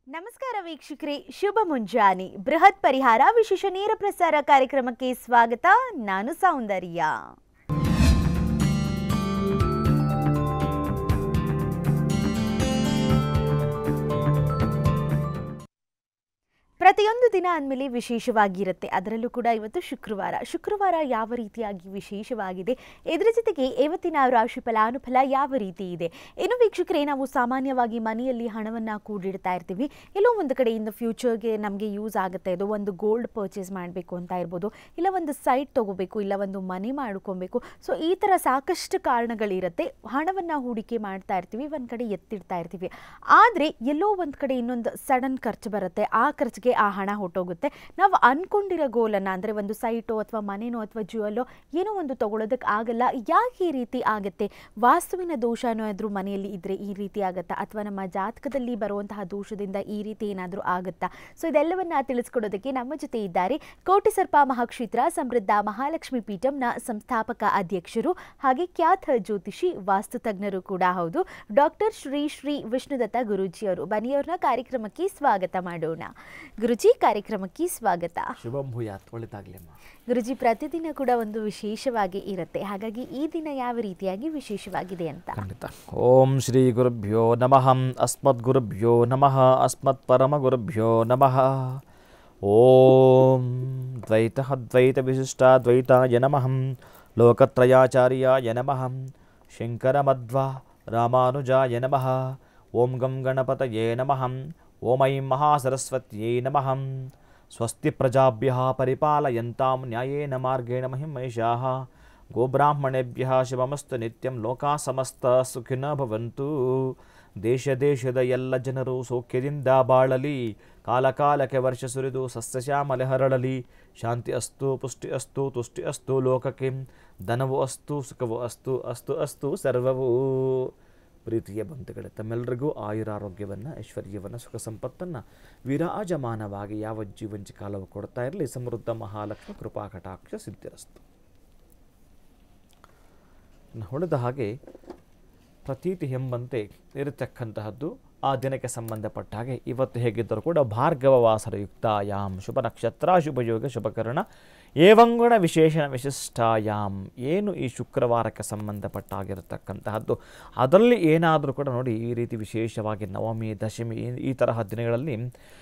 ನಮಸ್ಕಾರ ವೀಕ್ಷಕರೇ ಶುಭ ಮುಂಜಾನೆ ಬೃಹತ್ ಪರಿಹಾರ ವಿಶೇಷ ನೇರ ಪ್ರಸಾರ ಕಾರ್ಯಕ್ರಮಕ್ಕೆ ಸ್ವಾಗತ ನಾನು ಸೌಂದರ್ಯ ಪ್ರತಿಯೊಂದು ದಿನ ಅಂದಮೇಲೆ ವಿಶೇಷವಾಗಿರುತ್ತೆ ಅದರಲ್ಲೂ ಕೂಡ ಇವತ್ತು ಶುಕ್ರವಾರ ಶುಕ್ರವಾರ ಯಾವ ರೀತಿಯಾಗಿ ವಿಶೇಷವಾಗಿದೆ ಇದರ ಜೊತೆಗೆ ಇವತ್ತಿನ ರಾಶಿ ಫಲಾನುಫಲ ಯಾವ ರೀತಿ ಇದೆ ಇನ್ನು ವೀಕ್ಷಕರೇ ನಾವು ಸಾಮಾನ್ಯವಾಗಿ ಮನೆಯಲ್ಲಿ ಹಣವನ್ನು ಕೂಡಿಡ್ತಾ ಇರ್ತೀವಿ ಎಲ್ಲೋ ಒಂದು ಕಡೆಯಿಂದ ಫ್ಯೂಚರ್ಗೆ ನಮಗೆ ಯೂಸ್ ಆಗುತ್ತೆ ಇದು ಒಂದು ಗೋಲ್ಡ್ ಪರ್ಚೇಸ್ ಮಾಡಬೇಕು ಅಂತ ಇರ್ಬೋದು ಇಲ್ಲ ಒಂದು ಸೈಟ್ ತೊಗೋಬೇಕು ಇಲ್ಲ ಒಂದು ಮನೆ ಮಾಡ್ಕೊಬೇಕು ಸೊ ಈ ಥರ ಸಾಕಷ್ಟು ಕಾರಣಗಳಿರುತ್ತೆ ಹಣವನ್ನು ಹೂಡಿಕೆ ಮಾಡ್ತಾ ಇರ್ತೀವಿ ಒಂದು ಕಡೆ ಎತ್ತಿಡ್ತಾ ಇರ್ತೀವಿ ಆದರೆ ಎಲ್ಲೋ ಒಂದು ಕಡೆ ಇನ್ನೊಂದು ಸಡನ್ ಖರ್ಚು ಬರುತ್ತೆ ಆ ಖರ್ಚಿಗೆ ಆ ಹಣ ಹೊಟ್ಟೋಗುತ್ತೆ ನಾವು ಅನ್ಕೊಂಡಿರೋ ಗೋಲನ್ನು ಅಂದರೆ ಒಂದು ಸೈಟೋ ಅಥವಾ ಮನೆನೋ ಅಥವಾ ಜ್ಯುವೆಲ್ಲೋ ಏನೋ ಒಂದು ತಗೊಳ್ಳೋದಕ್ಕೆ ಆಗಲ್ಲ ಯಾಕೆ ಈ ರೀತಿ ಆಗುತ್ತೆ ವಾಸ್ತುವಿನ ದೋಷ ಏನಾದರೂ ಮನೆಯಲ್ಲಿ ಇದ್ದರೆ ಈ ರೀತಿ ಆಗುತ್ತಾ ಅಥವಾ ನಮ್ಮ ಜಾತಕದಲ್ಲಿ ಬರುವಂತಹ ದೋಷದಿಂದ ಈ ರೀತಿ ಏನಾದರೂ ಆಗುತ್ತಾ ಸೊ ಇದೆಲ್ಲವನ್ನ ತಿಳಿಸ್ಕೊಡೋದಕ್ಕೆ ನಮ್ಮ ಜೊತೆ ಇದ್ದಾರೆ ಕೋಟಿ ಸರ್ಪ ಮಹಾಕ್ಷೇತ್ರ ಸಮೃದ್ಧ ಮಹಾಲಕ್ಷ್ಮಿ ಪೀಠಂನ ಸಂಸ್ಥಾಪಕ ಅಧ್ಯಕ್ಷರು ಹಾಗೆ ಖ್ಯಾತ ಜ್ಯೋತಿಷಿ ವಾಸ್ತು ತಜ್ಞರು ಕೂಡ ಹೌದು ಡಾಕ್ಟರ್ ಶ್ರೀ ಶ್ರೀ ವಿಷ್ಣುದತ್ತ ಗುರೂಜಿಯವರು ಬನ್ನಿಯವ್ರನ್ನ ಕಾರ್ಯಕ್ರಮಕ್ಕೆ ಸ್ವಾಗತ ಮಾಡೋಣ ಗುರುಜಿ ಕಾರ್ಯಕ್ರಮಕ್ಕೆ ಸ್ವಾಗತ ಶುಭಂ ಭೂಯಾತ್ ಒಳಿತಾಗ್ಲಿ ಅಮ್ಮ ಗುರುಜಿ ಪ್ರತಿದಿನ ಕೂಡ ಒಂದು ವಿಶೇಷವಾಗಿ ಇರುತ್ತೆ ಹಾಗಾಗಿ ಈ ದಿನ ಯಾವ ರೀತಿಯಾಗಿ ವಿಶೇಷವಾಗಿದೆ ಅಂತ ಖಂಡಿತ ಓಂ ಶ್ರೀ ಗುರುಭ್ಯೋ ನಮಃ ಅಸ್ಮದ್ ಗುರುಭ್ಯೋ ನಮಃ ಅಸ್ಮತ್ ಪರಮ ಗುರುಭ್ಯೋ ನಮಃ ಓಂ ದ್ವೈತ ದ್ವೈತ ವಿಶಿಷ್ಟ ದ್ವೈತಾಯ ನಮಃ ಲೋಕತ್ರಯಾಚಾರ್ಯಾಯ ನಮಃ ಶಂಕರಮಧ್ವ ರಾಮಾನುಜಾಯ ನಮಃ ಓಂ ಗಂ ಗಣಪತಯೇ ನಮಃ ಓಂ ಐಂ ಮಹಾಸರಸ್ವತ್ಯೈ ನಮಃ ಸ್ವಸ್ತಿ ಪ್ರಜಾಭ್ಯ ಪರಿಪಾಲಯಂತಾಂ ನ್ಯಾಯೇನ ಮಾರ್ಗೇಣ ಮಹಿಮೈಷಾಃ ಗೋಬ್ರಾಹ್ಮಣೇಭ್ಯ ಶಿವಮಸ್ತು ನಿತ್ಯಂ ಲೋಕಾ ಸಮಸ್ತ ಸುಖಿನ ಭವಂತು ದೇಶ ದೇಶದ ಎಲ್ಲ ಜನರು ಸೌಖ್ಯದಿಂದ ಬಾಳಲಿ ಕಾಲಕಾಲಕ್ಕೆ ವರ್ಷ ಸುರಿದು ಸಸ್ಯಶ್ಯಾಮಲೆ ಹರಳಲಿ ಶಾಂತಿ ಅಸ್ತು ಪುಷ್ಟಿ ಅಸ್ತು ತುಷ್ಟಿ ಅಸ್ತು ಲೋಕಕ್ಕೆ ಧನವು ಅಸ್ತು ಸುಖವು ಅಸ್ತು ಅಸ್ತು ಅಸ್ತು ಸರ್ವವು ಪ್ರೀತಿಯ ಬಂಧುಗಳೇ ತಮ್ಮೆಲ್ಲರಿಗೂ ಆಯುರಾರೋಗ್ಯವನ್ನು ಐಶ್ವರ್ಯವನ್ನು ಸುಖ ಸಂಪತ್ತನ್ನು ವಿರಾಜಮಾನವಾಗಿ ಯಾವ ಜೀವಂಚ ಕಾಲವು ಕೊಡ್ತಾ ಇರಲಿ ಸಮೃದ್ಧ ಮಹಾಲಕ್ಷ್ಮಿ ಕೃಪಾ ಕಟಾಕ್ಷ ಸಿದ್ಧಿರಸ್ತು ಇನ್ನು ಹೊಡೆದ ಹಾಗೆ ಪ್ರತೀತಿ ಎಂಬಂತೆ ಇರತಕ್ಕಂತಹದ್ದು ಆ ದಿನಕ್ಕೆ ಸಂಬಂಧಪಟ್ಟ ಹಾಗೆ ಇವತ್ತು ಹೇಗಿದ್ದರೂ ಕೂಡ ಭಾರ್ಗವ ವಾಸರ ಯುಕ್ತಾಯಾಮ್ ಶುಭ ನಕ್ಷತ್ರ ಶುಭಯೋಗ ಶುಭಕರಣ ಏವಂಗುಣ ವಿಶೇಷಣ ವಿಶಿಷ್ಟಾಯಾಮ್ ಏನು ಈ ಶುಕ್ರವಾರಕ್ಕೆ ಸಂಬಂಧಪಟ್ಟಾಗಿರತಕ್ಕಂತಹದ್ದು ಅದರಲ್ಲಿ ಏನಾದರೂ ಕೂಡ ನೋಡಿ ಈ ರೀತಿ ವಿಶೇಷವಾಗಿ ನವಮಿ ದಶಮಿ ಈ- ಈ ತರಹ ದಿನಗಳಲ್ಲಿ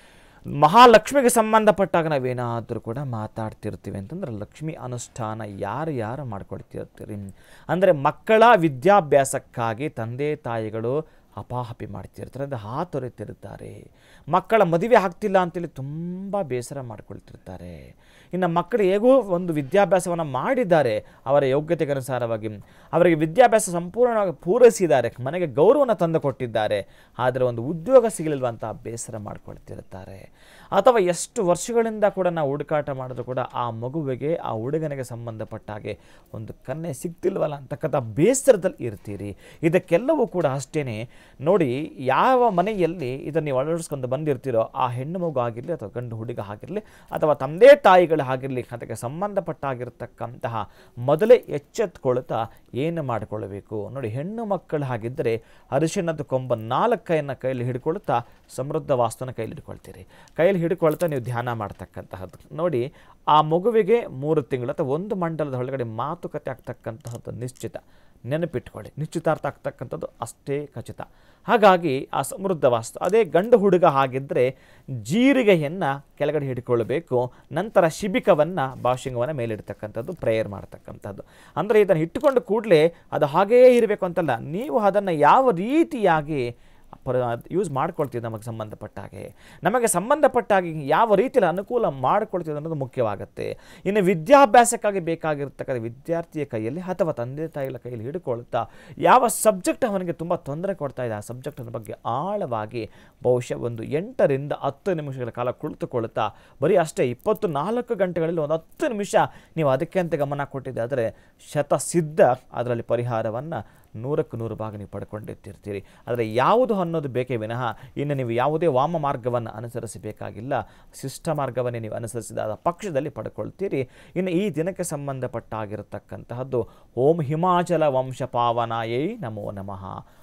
ಮಹಾಲಕ್ಷ್ಮಿಗೆ ಸಂಬಂಧಪಟ್ಟಾಗ ನಾವೇನಾದರೂ ಕೂಡ ಮಾತಾಡ್ತಿರ್ತೀವಿ ಅಂತಂದ್ರೆ ಲಕ್ಷ್ಮಿ ಅನುಷ್ಠಾನ ಯಾರು ಯಾರು ಮಾಡ್ಕೊಳ್ತಿರ್ತೀರಿ ಅಂದರೆ ಮಕ್ಕಳ ವಿದ್ಯಾಭ್ಯಾಸಕ್ಕಾಗಿ ತಂದೆ ತಾಯಿಗಳು ಅಪಾಹಪಿ ಮಾಡ್ತಿರ್ತಾರೆ ಅಂದರೆ ಹಾತೊರೆತಿರ್ತಾರೆ ಮಕ್ಕಳ ಮದುವೆ ಆಗ್ತಿಲ್ಲ ಅಂತೇಳಿ ತುಂಬ ಬೇಸರ ಮಾಡ್ಕೊಳ್ತಿರ್ತಾರೆ ಇನ್ನು ಮಕ್ಕಳು ಹೇಗೋ ಒಂದು ವಿದ್ಯಾಭ್ಯಾಸವನ್ನು ಮಾಡಿದ್ದಾರೆ ಅವರ ಯೋಗ್ಯತೆಗೆ ಅನುಸಾರವಾಗಿ ಅವರಿಗೆ ವಿದ್ಯಾಭ್ಯಾಸ ಸಂಪೂರ್ಣವಾಗಿ ಪೂರೈಸಿದ್ದಾರೆ ಮನೆಗೆ ಗೌರವವನ್ನು ತಂದು ಕೊಟ್ಟಿದ್ದಾರೆ ಆದರೆ ಒಂದು ಉದ್ಯೋಗ ಸಿಗಲಿಲ್ವ ಅಂತ ಬೇಸರ ಮಾಡ್ಕೊಳ್ತಿರ್ತಾರೆ ಅಥವಾ ಎಷ್ಟು ವರ್ಷಗಳಿಂದ ಕೂಡ ನಾವು ಹುಡುಕಾಟ ಮಾಡಿದ್ರು ಕೂಡ ಆ ಮಗುವಿಗೆ ಆ ಹುಡುಗನಿಗೆ ಸಂಬಂಧಪಟ್ಟ ಹಾಗೆ ಒಂದು ಕನ್ಯೆ ಸಿಗ್ತಿಲ್ವಲ್ಲ ಅಂತಕ್ಕಂಥ ಬೇಸರದಲ್ಲಿ ಇರ್ತೀರಿ ಇದಕ್ಕೆಲ್ಲವೂ ಕೂಡ ಅಷ್ಟೇ ನೋಡಿ ಯಾವ ಮನೆಯಲ್ಲಿ ಇದನ್ನು ನೀವು ಅಳವಡಿಸ್ಕೊಂಡು ಬಂದಿರ್ತೀರೋ ಆ ಹೆಣ್ಣು ಮಗು ಆಗಿರಲಿ ಅಥವಾ ಗಂಡು ಹುಡುಗ ಆಗಿರಲಿ ಅಥವಾ ತಂದೆ ತಾಯಿಗಳು ಆಗಿರಲಿ ಅದಕ್ಕೆ ಸಂಬಂಧಪಟ್ಟಾಗಿರ್ತಕ್ಕಂತಹ ಮೊದಲೇ ಎಚ್ಚೆತ್ಕೊಳ್ತಾ ಏನು ಮಾಡಿಕೊಳ್ಳಬೇಕು ನೋಡಿ ಹೆಣ್ಣು ಮಕ್ಕಳು ಹಾಗಿದ್ದರೆ ಅರಿಶಿಣದ ಕೊಂಬ ನಾಲ್ಕೈಯನ್ನು ಕೈಯಲ್ಲಿ ಹಿಡ್ಕೊಳ್ತಾ ಸಮೃದ್ಧ ವಾಸ್ತುನ ಕೈಯಲ್ಲಿ ಹಿಡ್ಕೊಳ್ತೀರಿ ಕೈಯಲ್ಲಿ ಹಿಡ್ಕೊಳ್ತಾ ನೀವು ಧ್ಯಾನ ಮಾಡ್ತಕ್ಕಂತಹದ್ದು ನೋಡಿ ಆ ಮಗುವಿಗೆ ಮೂರು ತಿಂಗಳು ಅಥವಾ ಒಂದು ಮಂಡಲದ ಒಳಗಡೆ ಮಾತುಕತೆ ಆಗ್ತಕ್ಕಂತಹದ್ದು ನಿಶ್ಚಿತ ನೆನಪಿಟ್ಕೊಳ್ಳಿ ನಿಶ್ಚಿತಾರ್ಥ ಆಗ್ತಕ್ಕಂಥದ್ದು ಅಷ್ಟೇ ಖಚಿತ ಹಾಗಾಗಿ ಆ ಸಮೃದ್ಧ ವಾಸ್ತು ಅದೇ ಗಂಡು ಹುಡುಗ ಆಗಿದ್ದರೆ ಜೀರಿಗೆಯನ್ನು ಕೆಳಗಡೆ ಹಿಡ್ಕೊಳ್ಬೇಕು ನಂತರ ಶಿಬಿಕವನ್ನು ಭಾಷಿಂಗವನ್ನು ಮೇಲಿಡ್ತಕ್ಕಂಥದ್ದು ಪ್ರೇಯರ್ ಮಾಡ್ತಕ್ಕಂಥದ್ದು ಅಂದರೆ ಇದನ್ನು ಇಟ್ಟುಕೊಂಡು ಕೂಡಲೇ ಅದು ಹಾಗೇ ಇರಬೇಕು ಅಂತಲ್ಲ ನೀವು ಅದನ್ನು ಯಾವ ರೀತಿಯಾಗಿ ಪರ ಯೂಸ್ ಮಾಡ್ಕೊಳ್ತೀವಿ ನಮಗೆ ಸಂಬಂಧಪಟ್ಟ ಹಾಗೆ ನಮಗೆ ಸಂಬಂಧಪಟ್ಟ ಹಾಗೆ ಯಾವ ರೀತಿಯಲ್ಲಿ ಅನುಕೂಲ ಮಾಡ್ಕೊಳ್ತೀವಿ ಅನ್ನೋದು ಮುಖ್ಯವಾಗುತ್ತೆ ಇನ್ನು ವಿದ್ಯಾಭ್ಯಾಸಕ್ಕಾಗಿ ಬೇಕಾಗಿರ್ತಕ್ಕಂಥ ವಿದ್ಯಾರ್ಥಿಯ ಕೈಯಲ್ಲಿ ಅಥವಾ ತಂದೆ ತಾಯಿಗಳ ಕೈಯಲ್ಲಿ ಹಿಡ್ಕೊಳ್ತಾ ಯಾವ ಸಬ್ಜೆಕ್ಟ್ ಅವನಿಗೆ ತುಂಬ ತೊಂದರೆ ಕೊಡ್ತಾ ಇದೆ ಆ ಸಬ್ಜೆಕ್ಟಿನ ಬಗ್ಗೆ ಆಳವಾಗಿ ಬಹುಶಃ ಒಂದು ಎಂಟರಿಂದ ಹತ್ತು ನಿಮಿಷಗಳ ಕಾಲ ಕುಳಿತುಕೊಳ್ತಾ ಬರೀ ಅಷ್ಟೇ ಇಪ್ಪತ್ತು ನಾಲ್ಕು ಗಂಟೆಗಳಲ್ಲಿ ಒಂದು ಹತ್ತು ನಿಮಿಷ ನೀವು ಅದಕ್ಕೆ ಅಂತ ಗಮನ ಕೊಟ್ಟಿದ್ದೆ ಆದರೆ ಶತಸಿದ್ಧ ಅದರಲ್ಲಿ ಪರಿಹಾರವನ್ನು ನೂರಕ್ಕೆ ನೂರು ಭಾಗ ನೀವು ಪಡ್ಕೊಂಡಿರ್ತೀರಿ ಆದರೆ ಯಾವುದು ಅನ್ನೋದು ಬೇಕೇ ವಿನಃ ಇನ್ನು ನೀವು ಯಾವುದೇ ವಾಮ ಮಾರ್ಗವನ್ನು ಅನುಸರಿಸಬೇಕಾಗಿಲ್ಲ ಶಿಷ್ಟ ಮಾರ್ಗವನ್ನೇ ನೀವು ಅನುಸರಿಸಿದ ಪಕ್ಷದಲ್ಲಿ ಪಡ್ಕೊಳ್ತೀರಿ ಇನ್ನು ಈ ದಿನಕ್ಕೆ ಸಂಬಂಧಪಟ್ಟಾಗಿರತಕ್ಕಂತಹದ್ದು ಓಂ ಹಿಮಾಚಲ ವಂಶ ಪಾವನಾಯೈ ನಮೋ ನಮಃ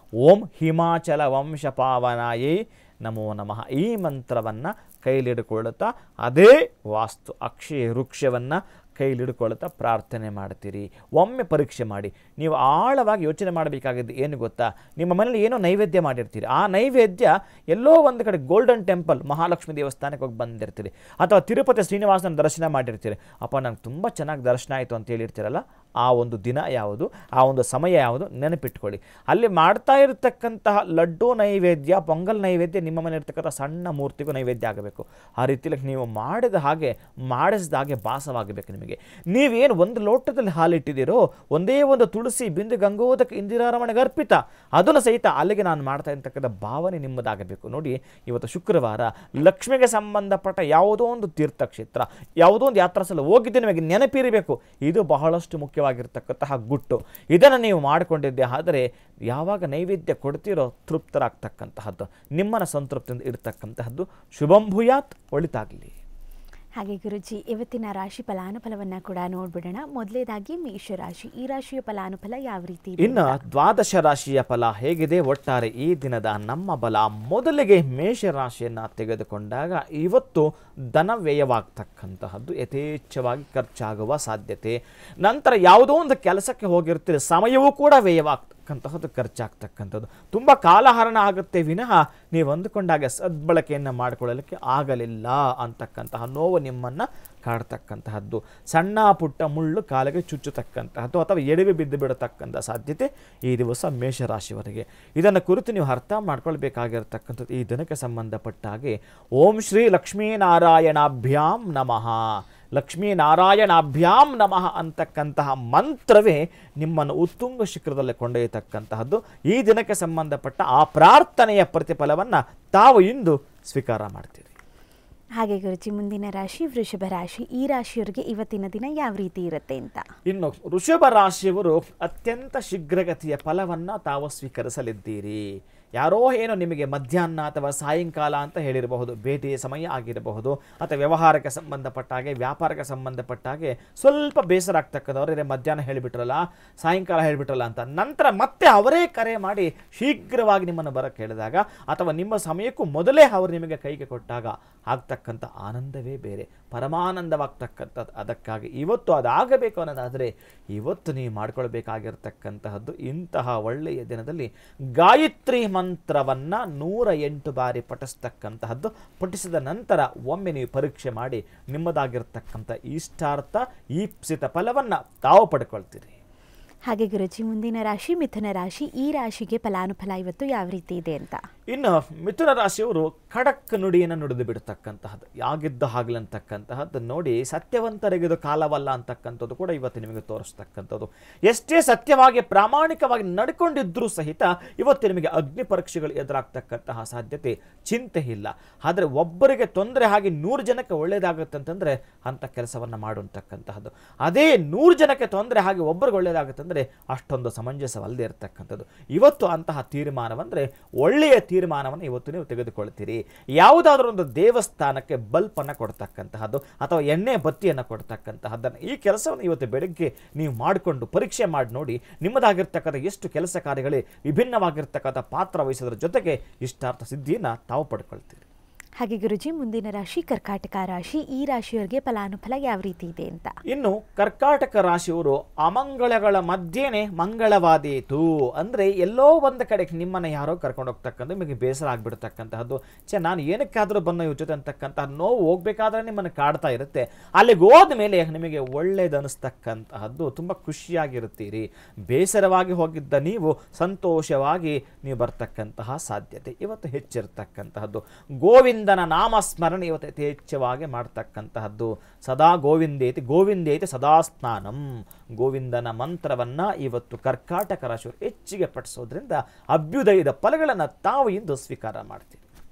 ಓಂ ಹಿಮಾಚಲ ವಂಶ ಪಾವನಾಯೇ ನಮೋ ನಮಃ ಈ ಮಂತ್ರವನ್ನು ಕೈಲಿಡ್ಕೊಳ್ಳುತ್ತಾ ಅದೇ ವಾಸ್ತು ಅಕ್ಷಯ ವೃಕ್ಷವನ್ನು ಕೈಲಿಡ್ಕೊಳ್ತಾ ಪ್ರಾರ್ಥನೆ ಮಾಡ್ತೀರಿ ಒಮ್ಮೆ ಪರೀಕ್ಷೆ ಮಾಡಿ ನೀವು ಆಳವಾಗಿ ಯೋಚನೆ ಮಾಡಬೇಕಾಗಿದ್ದು ಏನು ಗೊತ್ತಾ ನಿಮ್ಮ ಮನೇಲಿ ಏನೋ ನೈವೇದ್ಯ ಮಾಡಿರ್ತೀರಿ ಆ ನೈವೇದ್ಯ ಎಲ್ಲೋ ಒಂದು ಕಡೆ ಗೋಲ್ಡನ್ ಟೆಂಪಲ್ ಮಹಾಲಕ್ಷ್ಮಿ ದೇವಸ್ಥಾನಕ್ಕೆ ಹೋಗಿ ಬಂದಿರ್ತೀರಿ ಅಥವಾ ತಿರುಪತಿ ಶ್ರೀನಿವಾಸನ ದರ್ಶನ ಮಾಡಿರ್ತೀರಿ ಅಪ್ಪ ನಂಗೆ ತುಂಬ ಚೆನ್ನಾಗಿ ದರ್ಶನ ಆಯಿತು ಅಂತ ಹೇಳಿರ್ತೀರಲ್ಲ ಆ ಒಂದು ದಿನ ಯಾವುದು ಆ ಒಂದು ಸಮಯ ಯಾವುದು ನೆನಪಿಟ್ಕೊಳ್ಳಿ ಅಲ್ಲಿ ಮಾಡ್ತಾ ಇರತಕ್ಕಂತಹ ಲಡ್ಡು ನೈವೇದ್ಯ ಪೊಂಗಲ್ ನೈವೇದ್ಯ ನಿಮ್ಮ ಮನೆ ಇರ್ತಕ್ಕಂಥ ಸಣ್ಣ ಮೂರ್ತಿಗೂ ನೈವೇದ್ಯ ಆಗಬೇಕು ಆ ರೀತಿಯಲ್ಲಿ ನೀವು ಮಾಡಿದ ಹಾಗೆ ಮಾಡಿಸಿದ ಹಾಗೆ ಭಾಸವಾಗಬೇಕು ನಿಮಗೆ ನೀವೇನು ಒಂದು ಲೋಟದಲ್ಲಿ ಹಾಲಿಟ್ಟಿದ್ದೀರೋ ಒಂದೇ ಒಂದು ತುಳಸಿ ಬಿಂದು ಗಂಗೋದಕ ಇಂದಿರಾರಮಣೆಗೆ ಅರ್ಪಿತ ಅದನ್ನು ಸಹಿತ ಅಲ್ಲಿಗೆ ನಾನು ಮಾಡ್ತಾ ಇರ್ತಕ್ಕಂಥ ಭಾವನೆ ನಿಮ್ಮದಾಗಬೇಕು ನೋಡಿ ಇವತ್ತು ಶುಕ್ರವಾರ ಲಕ್ಷ್ಮಿಗೆ ಸಂಬಂಧಪಟ್ಟ ಯಾವುದೋ ಒಂದು ತೀರ್ಥಕ್ಷೇತ್ರ ಯಾವುದೋ ಒಂದು ಯಾತ್ರಾ ಸ್ಥಳ ಹೋಗಿದ್ದು ನಿಮಗೆ ನೆನಪಿರಬೇಕು ಇದು ಬಹಳಷ್ಟು ಮುಖ್ಯವಾಗಿರ್ತಕ್ಕಂತಹ ಗುಟ್ಟು ಇದನ್ನು ನೀವು ಮಾಡಿಕೊಂಡಿದ್ದೆ ಆದರೆ ಯಾವಾಗ ನೈವೇದ್ಯ ಕೊಡ್ತೀರೋ ತೃಪ್ತರಾಗ್ತಕ್ಕಂತಹದ್ದು ನಿಮ್ಮನ್ನ ಸಂತೃಪ್ತಿಯಿಂದ ಇರ್ತಕ್ಕಂತಹದ್ದು ಶುಭಂ ಭೂಯಾತ್ ಒಳಿತಾಗಲಿ ಹಾಗೆ ಗುರುಜಿ ಇವತ್ತಿನ ರಾಶಿ ಫಲಾನುಫಲವನ್ನ ಕೂಡ ನೋಡ್ಬಿಡೋಣ ಮೊದಲೇದಾಗಿ ಮೇಷರಾಶಿ ಈ ರಾಶಿಯ ಫಲಾನುಫಲ ಯಾವ ರೀತಿ ಇದೆ ಇನ್ನು ದ್ವಾದಶ ರಾಶಿಯ ಫಲ ಹೇಗಿದೆ ಒಟ್ಟಾರೆ ಈ ದಿನದ ನಮ್ಮ ಬಲ ಮೊದಲಿಗೆ ಮೇಷರಾಶಿಯನ್ನು ತೆಗೆದುಕೊಂಡಾಗ ಇವತ್ತು ಧನ ವ್ಯಯವಾಗ್ತಕ್ಕಂತಹದ್ದು ಯಥೇಚ್ಛವಾಗಿ ಖರ್ಚಾಗುವ ಸಾಧ್ಯತೆ ನಂತರ ಯಾವುದೋ ಒಂದು ಕೆಲಸಕ್ಕೆ ಹೋಗಿರ್ತೀರಿ ಸಮಯವೂ ಕೂಡ ವ್ಯಯವಾಗ್ತಕ್ಕಂತಹದ್ದು ಖರ್ಚಾಗ್ತಕ್ಕಂಥದ್ದು ತುಂಬ ಕಾಲಹರಣ ಆಗುತ್ತೆ ವಿನಃ ನೀವು ಅಂದುಕೊಂಡಾಗ ಸದ್ಬಳಕೆಯನ್ನು ಮಾಡಿಕೊಳ್ಳಲಿಕ್ಕೆ ಆಗಲಿಲ್ಲ ಅಂತಕ್ಕಂತಹ ನೋವು ನಿಮ್ಮನ್ನು ಕಾಡ್ತಕ್ಕಂತಹದ್ದು ಸಣ್ಣ ಪುಟ್ಟ ಮುಳ್ಳು ಕಾಲಿಗೆ ಚುಚ್ಚತಕ್ಕಂತಹದ್ದು ಅಥವಾ ಎಡವಿ ಬಿದ್ದು ಬಿಡತಕ್ಕಂಥ ಸಾಧ್ಯತೆ ಈ ದಿವಸ ಮೇಷರಾಶಿಯವರಿಗೆ ಇದನ್ನು ಕುರಿತು ನೀವು ಅರ್ಥ ಮಾಡ್ಕೊಳ್ಬೇಕಾಗಿರ್ತಕ್ಕಂಥದ್ದು ಈ ದಿನಕ್ಕೆ ಸಂಬಂಧಪಟ್ಟ ಹಾಗೆ ಓಂ ಶ್ರೀ ಲಕ್ಷ್ಮೀನಾರಾಯಣಾಭ್ಯಾಂ ನಮಃ ಲಕ್ಷ್ಮೀನಾರಾಯಣಾಭ್ಯಾಂ ನಮಃ ಅಂತಕ್ಕಂತಹ ಮಂತ್ರವೇ ನಿಮ್ಮನ್ನು ಉತ್ತುಂಗ ಶಿಖರದಲ್ಲಿ ಕೊಂಡೊಯ್ಯತಕ್ಕಂತಹದ್ದು ಈ ದಿನಕ್ಕೆ ಸಂಬಂಧಪಟ್ಟ ಆ ಪ್ರಾರ್ಥನೆಯ ಪ್ರತಿಫಲವನ್ನು ತಾವು ಇಂದು ಸ್ವೀಕಾರ ಮಾಡ್ತೀರಿ ಹಾಗೆ ಗುರುಜಿ ಮುಂದಿನ ರಾಶಿ ವೃಷಭ ರಾಶಿ ಈ ರಾಶಿಯವರಿಗೆ ಇವತ್ತಿನ ದಿನ ಯಾವ ರೀತಿ ಇರುತ್ತೆ ಅಂತ ಇನ್ನು ವೃಷಭ ರಾಶಿಯವರು ಅತ್ಯಂತ ಶೀಘ್ರಗತಿಯ ಫಲವನ್ನು ತಾವು ಸ್ವೀಕರಿಸಲಿದ್ದೀರಿ ಯಾರೋ ಏನೋ ನಿಮಗೆ ಮಧ್ಯಾಹ್ನ ಅಥವಾ ಸಾಯಂಕಾಲ ಅಂತ ಹೇಳಿರಬಹುದು ಭೇಟಿಯ ಸಮಯ ಆಗಿರಬಹುದು ಅಥವಾ ವ್ಯವಹಾರಕ್ಕೆ ಸಂಬಂಧಪಟ್ಟ ಹಾಗೆ ವ್ಯಾಪಾರಕ್ಕೆ ಸಂಬಂಧಪಟ್ಟ ಹಾಗೆ ಸ್ವಲ್ಪ ಬೇಸರ ಆಗ್ತಕ್ಕಂಥವ್ರು ಇದೇ ಮಧ್ಯಾಹ್ನ ಹೇಳಿಬಿಟ್ರಲ್ಲ ಸಾಯಂಕಾಲ ಹೇಳಿಬಿಟ್ರಲ್ಲ ಅಂತ ನಂತರ ಮತ್ತೆ ಅವರೇ ಕರೆ ಮಾಡಿ ಶೀಘ್ರವಾಗಿ ನಿಮ್ಮನ್ನು ಬರಕ್ಕೆ ಹೇಳಿದಾಗ ಅಥವಾ ನಿಮ್ಮ ಸಮಯಕ್ಕೂ ಮೊದಲೇ ಅವರು ನಿಮಗೆ ಕೈಗೆ ಕೊಟ್ಟಾಗ ಆಗ್ತಕ್ಕಂಥ ಆನಂದವೇ ಬೇರೆ ಪರಮಾನಂದವಾಗ್ತಕ್ಕಂಥದ್ದು ಅದಕ್ಕಾಗಿ ಇವತ್ತು ಅದಾಗಬೇಕು ಅನ್ನೋದಾದರೆ ಇವತ್ತು ನೀವು ಮಾಡ್ಕೊಳ್ಬೇಕಾಗಿರ್ತಕ್ಕಂತಹದ್ದು ಇಂತಹ ಒಳ್ಳೆಯ ದಿನದಲ್ಲಿ ಗಾಯತ್ರಿ ಮಂತ್ರವನ್ನು ನೂರ ಎಂಟು ಬಾರಿ ಪಠಿಸ್ತಕ್ಕಂತಹದ್ದು ಪಠಿಸಿದ ನಂತರ ಒಮ್ಮೆ ನೀವು ಪರೀಕ್ಷೆ ಮಾಡಿ ನಿಮ್ಮದಾಗಿರ್ತಕ್ಕಂಥ ಇಷ್ಟಾರ್ಥ ಈಪ್ಸಿತ ಫಲವನ್ನು ತಾವು ಪಡ್ಕೊಳ್ತೀರಿ ಹಾಗೆ ಗುರುಜಿ ಮುಂದಿನ ರಾಶಿ ಮಿಥುನ ರಾಶಿ ಈ ರಾಶಿಗೆ ಫಲಾನುಫಲ ಇವತ್ತು ಯಾವ ರೀತಿ ಇದೆ ಅಂತ ಇನ್ನು ಮಿಥುನ ರಾಶಿಯವರು ಖಡಕ್ ನುಡಿಯನ್ನು ನುಡಿದು ಬಿಡ್ತಕ್ಕಂತಹದ್ದು ಯಾಗಿದ್ದ ಹಾಗಲಂತಕ್ಕಂತಹದ್ದು ನೋಡಿ ಸತ್ಯವಂತರಿಗಿದು ಕಾಲವಲ್ಲ ಅಂತಕ್ಕಂಥದ್ದು ಕೂಡ ಇವತ್ತು ನಿಮಗೆ ತೋರಿಸ್ತಕ್ಕಂಥದ್ದು ಎಷ್ಟೇ ಸತ್ಯವಾಗಿ ಪ್ರಾಮಾಣಿಕವಾಗಿ ನಡ್ಕೊಂಡಿದ್ರೂ ಸಹಿತ ಇವತ್ತು ನಿಮಗೆ ಅಗ್ನಿ ಪರೀಕ್ಷೆಗಳು ಎದುರಾಗ್ತಕ್ಕಂತಹ ಸಾಧ್ಯತೆ ಚಿಂತೆ ಇಲ್ಲ ಆದರೆ ಒಬ್ಬರಿಗೆ ತೊಂದರೆ ಆಗಿ ನೂರು ಜನಕ್ಕೆ ಒಳ್ಳೇದಾಗುತ್ತೆ ಅಂತಂದರೆ ಅಂಥ ಕೆಲಸವನ್ನು ಮಾಡುವಂತಕ್ಕಂತಹದ್ದು ಅದೇ ನೂರು ಜನಕ್ಕೆ ತೊಂದರೆ ಆಗಿ ಒಬ್ಬರಿಗೆ ಒಳ್ಳೇದಾಗುತ್ತಂದರೆ ಅಷ್ಟೊಂದು ಸಮಂಜಸವಲ್ಲದೆ ಇರತಕ್ಕಂಥದ್ದು ಇವತ್ತು ಅಂತಹ ತೀರ್ಮಾನವಂದರೆ ಒಳ್ಳೆಯ ತೀರ್ಮಾನವನ್ನು ಇವತ್ತು ನೀವು ತೆಗೆದುಕೊಳ್ತೀರಿ ಯಾವುದಾದ್ರೂ ಒಂದು ದೇವಸ್ಥಾನಕ್ಕೆ ಬಲ್ಪನ್ನು ಕೊಡ್ತಕ್ಕಂತಹದ್ದು ಅಥವಾ ಎಣ್ಣೆ ಬತ್ತಿಯನ್ನು ಕೊಡ್ತಕ್ಕಂತಹದ್ದನ್ನು ಈ ಕೆಲಸವನ್ನು ಇವತ್ತು ಬೆಳಗ್ಗೆ ನೀವು ಮಾಡಿಕೊಂಡು ಪರೀಕ್ಷೆ ಮಾಡಿ ನೋಡಿ ನಿಮ್ಮದಾಗಿರ್ತಕ್ಕಂಥ ಎಷ್ಟು ಕೆಲಸ ಕಾರ್ಯಗಳೇ ವಿಭಿನ್ನವಾಗಿರ್ತಕ್ಕಂಥ ಪಾತ್ರ ವಹಿಸೋದ್ರ ಜೊತೆಗೆ ಇಷ್ಟಾರ್ಥ ಸಿದ್ಧಿಯನ್ನು ತಾವು ಪಡ್ಕೊಳ್ತೀರಿ ಹಾಗೆ ಗುರುಜಿ ಮುಂದಿನ ರಾಶಿ ಕರ್ಕಾಟಕ ರಾಶಿ ಈ ರಾಶಿಯವರಿಗೆ ಫಲಾನುಫಲ ಯಾವ ರೀತಿ ಇದೆ ಅಂತ ಇನ್ನು ಕರ್ಕಾಟಕ ರಾಶಿಯವರು ಅಮಂಗಳಗಳ ಮಧ್ಯೆನೇ ಮಂಗಳವಾದೀತು ಅಂದರೆ ಎಲ್ಲೋ ಒಂದು ಕಡೆ ನಿಮ್ಮನ್ನು ಯಾರೋ ಕರ್ಕೊಂಡು ಹೋಗ್ತಕ್ಕಂಥ ನಿಮಗೆ ಬೇಸರ ಆಗಿಬಿಡ್ತಕ್ಕಂತಹದ್ದು ಛೆ ನಾನು ಏನಕ್ಕಾದರೂ ಬಂದ ಇವ್ರ ಜೊತೆ ಅಂತಕ್ಕಂತಹ ನೋವು ಹೋಗ್ಬೇಕಾದ್ರೆ ನಿಮ್ಮನ್ನು ಕಾಡ್ತಾ ಇರುತ್ತೆ ಅಲ್ಲಿಗೆ ಹೋದ ಮೇಲೆ ನಿಮಗೆ ಒಳ್ಳೇದು ಅನಿಸ್ತಕ್ಕಂತಹದ್ದು ತುಂಬ ಖುಷಿಯಾಗಿರುತ್ತೀರಿ ಬೇಸರವಾಗಿ ಹೋಗಿದ್ದ ನೀವು ಸಂತೋಷವಾಗಿ ನೀವು ಬರ್ತಕ್ಕಂತಹ ಸಾಧ್ಯತೆ ಇವತ್ತು ಹೆಚ್ಚಿರ್ತಕ್ಕಂತಹದ್ದು ಗೋವಿಂದನ ನಾಮಸ್ಮರಣೆ ಇವತ್ತು ಯಥೇಚ್ಛವಾಗಿ ಮಾಡ್ತಕ್ಕಂತಹದ್ದು ಸದಾ ಗೋವಿಂದೇತಿ ಗೋವಿಂದೇತಿ ಸದಾ ಸ್ನಾನಂ ಗೋವಿಂದನ ಮಂತ್ರವನ್ನು ಇವತ್ತು ಕರ್ಕಾಟಕ ರಾಶಿಯವರು ಹೆಚ್ಚಿಗೆ ಪಠಿಸೋದ್ರಿಂದ ಅಭ್ಯುದಯದ ಫಲಗಳನ್ನು ತಾವು ಇಂದು ಸ್ವೀಕಾರ ಮಾಡ್ತೀವಿ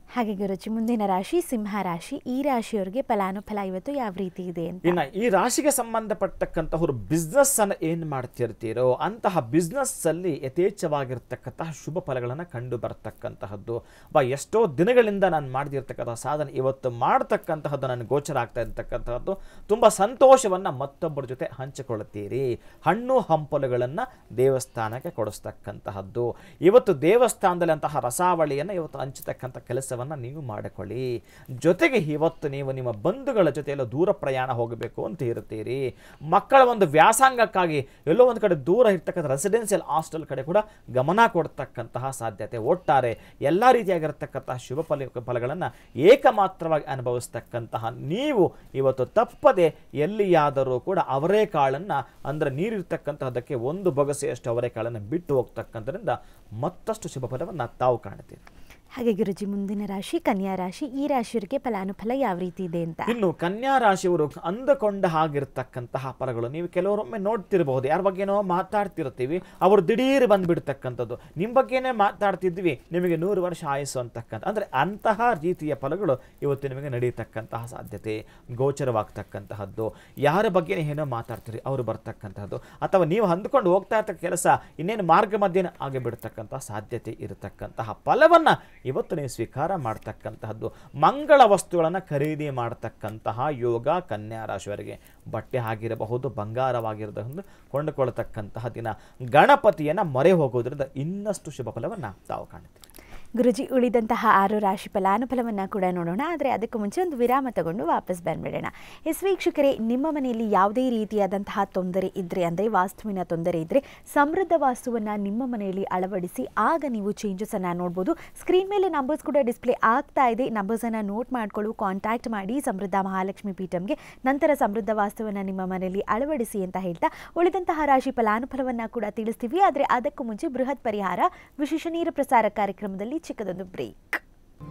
ಹಾಗೆ ಗುರುಜಿ ಮುಂದಿನ ರಾಶಿ ಸಿಂಹ ರಾಶಿ ಈ ರಾಶಿಯವರಿಗೆ ಫಲಾನುಫಲ ಇವತ್ತು ಯಾವ ರೀತಿ ಇದೆ ಅಂತ ಇನ್ನು ಈ ರಾಶಿಗೆ ಸಂಬಂಧಪಟ್ಟಕ್ಕಂತಹವ್ರು ಬಿಸ್ನೆಸ್ ಅನ್ನು ಏನು ಮಾಡ್ತಿರ್ತೀರೋ ಅಂತಹ ಬಿಸ್ನೆಸ್ ಅಲ್ಲಿ ಯಥೇಚ್ಛವಾಗಿರ್ತಕ್ಕಂತಹ ಶುಭ ಫಲಗಳನ್ನು ಕಂಡು ಬರ್ತಕ್ಕಂತಹದ್ದು ಬಾ ಎಷ್ಟೋ ದಿನಗಳಿಂದ ನಾನು ಮಾಡದಿರ್ತಕ್ಕಂತಹ ಸಾಧನೆ ಇವತ್ತು ಮಾಡ್ತಕ್ಕಂತಹದ್ದು ನನಗೆ ಗೋಚರ ಆಗ್ತಾ ಇರ್ತಕ್ಕಂತಹದ್ದು ತುಂಬ ಸಂತೋಷವನ್ನು ಮತ್ತೊಬ್ಬರ ಜೊತೆ ಹಂಚಿಕೊಳ್ಳುತ್ತೀರಿ ಹಣ್ಣು ಹಂಪಲುಗಳನ್ನು ದೇವಸ್ಥಾನಕ್ಕೆ ಕೊಡಿಸ್ತಕ್ಕಂತಹದ್ದು ಇವತ್ತು ದೇವಸ್ಥಾನದಲ್ಲಿ ಅಂತಹ ರಸಾವಳಿಯನ್ನು ಇವತ್ತು ಹಂಚತಕ್ಕಂಥ ಕೆಲಸವನ್ನು ನೀವು ಮಾಡಿಕೊಳ್ಳಿ ಜೊತೆಗೆ ಇವತ್ತು ನೀವು ನಿಮ್ಮ ಬಂಧುಗಳ ಜೊತೆ ಎಲ್ಲ ದೂರ ಪ್ರಯಾಣ ಹೋಗಬೇಕು ಅಂತ ಇರ್ತೀರಿ ಮಕ್ಕಳ ಒಂದು ವ್ಯಾಸಂಗಕ್ಕಾಗಿ ಎಲ್ಲೋ ಒಂದು ಕಡೆ ದೂರ ಇರ್ತಕ್ಕಂಥ ರೆಸಿಡೆನ್ಷಿಯಲ್ ಹಾಸ್ಟೆಲ್ ಕಡೆ ಕೂಡ ಗಮನ ಕೊಡ್ತಕ್ಕಂತಹ ಸಾಧ್ಯತೆ ಒಟ್ಟಾರೆ ಎಲ್ಲ ರೀತಿಯಾಗಿರ್ತಕ್ಕಂತಹ ಶುಭ ಫಲ ಫಲಗಳನ್ನು ಏಕಮಾತ್ರವಾಗಿ ಅನುಭವಿಸ್ತಕ್ಕಂತಹ ನೀವು ಇವತ್ತು ತಪ್ಪದೆ ಎಲ್ಲಿಯಾದರೂ ಕೂಡ ಅವರೇಕಾಳನ್ನು ಅಂದರೆ ನೀರಿರ್ತಕ್ಕಂತಹದ್ದಕ್ಕೆ ಒಂದು ಬೊಗಸೆಯಷ್ಟು ಅವರೇಕಾಳನ್ನು ಬಿಟ್ಟು ಹೋಗ್ತಕ್ಕಂಥದ್ರಿಂದ ಮತ್ತಷ್ಟು ಶುಭ ಫಲವನ್ನು ತಾವು ಕಾಣ್ತೀರಿ ಹಾಗೆ ಗುರುಜಿ ಮುಂದಿನ ರಾಶಿ ಕನ್ಯಾ ರಾಶಿ ಈ ರಾಶಿಯವರಿಗೆ ಫಲಾನುಫಲ ಯಾವ ರೀತಿ ಇದೆ ಅಂತ ಇನ್ನು ಕನ್ಯಾ ರಾಶಿಯವರು ಅಂದುಕೊಂಡ ಹಾಗಿರ್ತಕ್ಕಂತಹ ಫಲಗಳು ನೀವು ಕೆಲವರೊಮ್ಮೆ ನೋಡ್ತಿರಬಹುದು ಯಾರ ಬಗ್ಗೆನೋ ಮಾತಾಡ್ತಿರ್ತೀವಿ ಅವರು ದಿಢೀರ್ ಬಂದ್ಬಿಡ್ತಕ್ಕಂಥದ್ದು ನಿಮ್ಮ ಬಗ್ಗೆನೇ ಮಾತಾಡ್ತಿದ್ವಿ ನಿಮಗೆ ನೂರು ವರ್ಷ ಆಯಸ್ಸು ಅಂತಕ್ಕಂಥ ಅಂದರೆ ಅಂತಹ ರೀತಿಯ ಫಲಗಳು ಇವತ್ತು ನಿಮಗೆ ನಡೆಯತಕ್ಕಂತಹ ಸಾಧ್ಯತೆ ಗೋಚರವಾಗ್ತಕ್ಕಂತಹದ್ದು ಯಾರ ಬಗ್ಗೆ ಏನೋ ಮಾತಾಡ್ತೀರಿ ಅವರು ಬರ್ತಕ್ಕಂತಹದ್ದು ಅಥವಾ ನೀವು ಅಂದುಕೊಂಡು ಹೋಗ್ತಾ ಇರ್ತಕ್ಕ ಕೆಲಸ ಇನ್ನೇನು ಮಾರ್ಗ ಮಧ್ಯೆ ಆಗಿ ಬಿಡ್ತಕ್ಕಂತಹ ಸಾಧ್ಯತೆ ಇರತಕ್ಕಂತಹ ಫಲವನ್ನು ಇವತ್ತು ನೀವು ಸ್ವೀಕಾರ ಮಾಡ್ತಕ್ಕಂತಹದ್ದು ಮಂಗಳ ವಸ್ತುಗಳನ್ನು ಖರೀದಿ ಮಾಡ್ತಕ್ಕಂತಹ ಯೋಗ ಕನ್ಯಾ ರಾಶಿಯವರಿಗೆ ಬಟ್ಟೆ ಆಗಿರಬಹುದು ಬಂಗಾರವಾಗಿರಬಹುದು ಕೊಂಡುಕೊಳ್ಳತಕ್ಕಂತಹ ದಿನ ಗಣಪತಿಯನ್ನು ಮೊರೆ ಹೋಗೋದ್ರಿಂದ ಇನ್ನಷ್ಟು ಶುಭ ಫಲವನ್ನು ತಾವು ಕಾಣುತ್ತೀವಿ ಗುರುಜಿ ಉಳಿದಂತಹ ಆರು ರಾಶಿ ಫಲಾನುಫಲವನ್ನು ಕೂಡ ನೋಡೋಣ ಆದರೆ ಅದಕ್ಕೂ ಮುಂಚೆ ಒಂದು ವಿರಾಮ ತಗೊಂಡು ವಾಪಸ್ ಬಂದ್ಬಿಡೋಣ ಎಸ್ ವೀಕ್ಷಕರೇ ನಿಮ್ಮ ಮನೆಯಲ್ಲಿ ಯಾವುದೇ ರೀತಿಯಾದಂತಹ ತೊಂದರೆ ಇದ್ದರೆ ಅಂದರೆ ವಾಸ್ತುವಿನ ತೊಂದರೆ ಇದ್ದರೆ ಸಮೃದ್ಧ ವಾಸ್ತುವನ್ನು ನಿಮ್ಮ ಮನೆಯಲ್ಲಿ ಅಳವಡಿಸಿ ಆಗ ನೀವು ಚೇಂಜಸನ್ನು ನೋಡ್ಬೋದು ಸ್ಕ್ರೀನ್ ಮೇಲೆ ನಂಬರ್ಸ್ ಕೂಡ ಡಿಸ್ಪ್ಲೇ ಆಗ್ತಾ ಇದೆ ನಂಬರ್ಸನ್ನು ನೋಟ್ ಮಾಡಿಕೊಳ್ಳು ಕಾಂಟ್ಯಾಕ್ಟ್ ಮಾಡಿ ಸಮೃದ್ಧ ಮಹಾಲಕ್ಷ್ಮಿ ಪೀಠಂಗೆ ನಂತರ ಸಮೃದ್ಧ ವಾಸ್ತುವನ್ನು ನಿಮ್ಮ ಮನೆಯಲ್ಲಿ ಅಳವಡಿಸಿ ಅಂತ ಹೇಳ್ತಾ ಉಳಿದಂತಹ ರಾಶಿ ಫಲಾನುಫಲವನ್ನು ಕೂಡ ತಿಳಿಸ್ತೀವಿ ಆದರೆ ಅದಕ್ಕೂ ಮುಂಚೆ ಬೃಹತ್ ಪರಿಹಾರ ವಿಶೇಷ ನೀರು ಪ್ರಸಾರ ಕಾರ್ಯಕ್ರಮದಲ್ಲಿ ಚಿಕ್ಕದೊಂದು ಬ್ರೇಕ್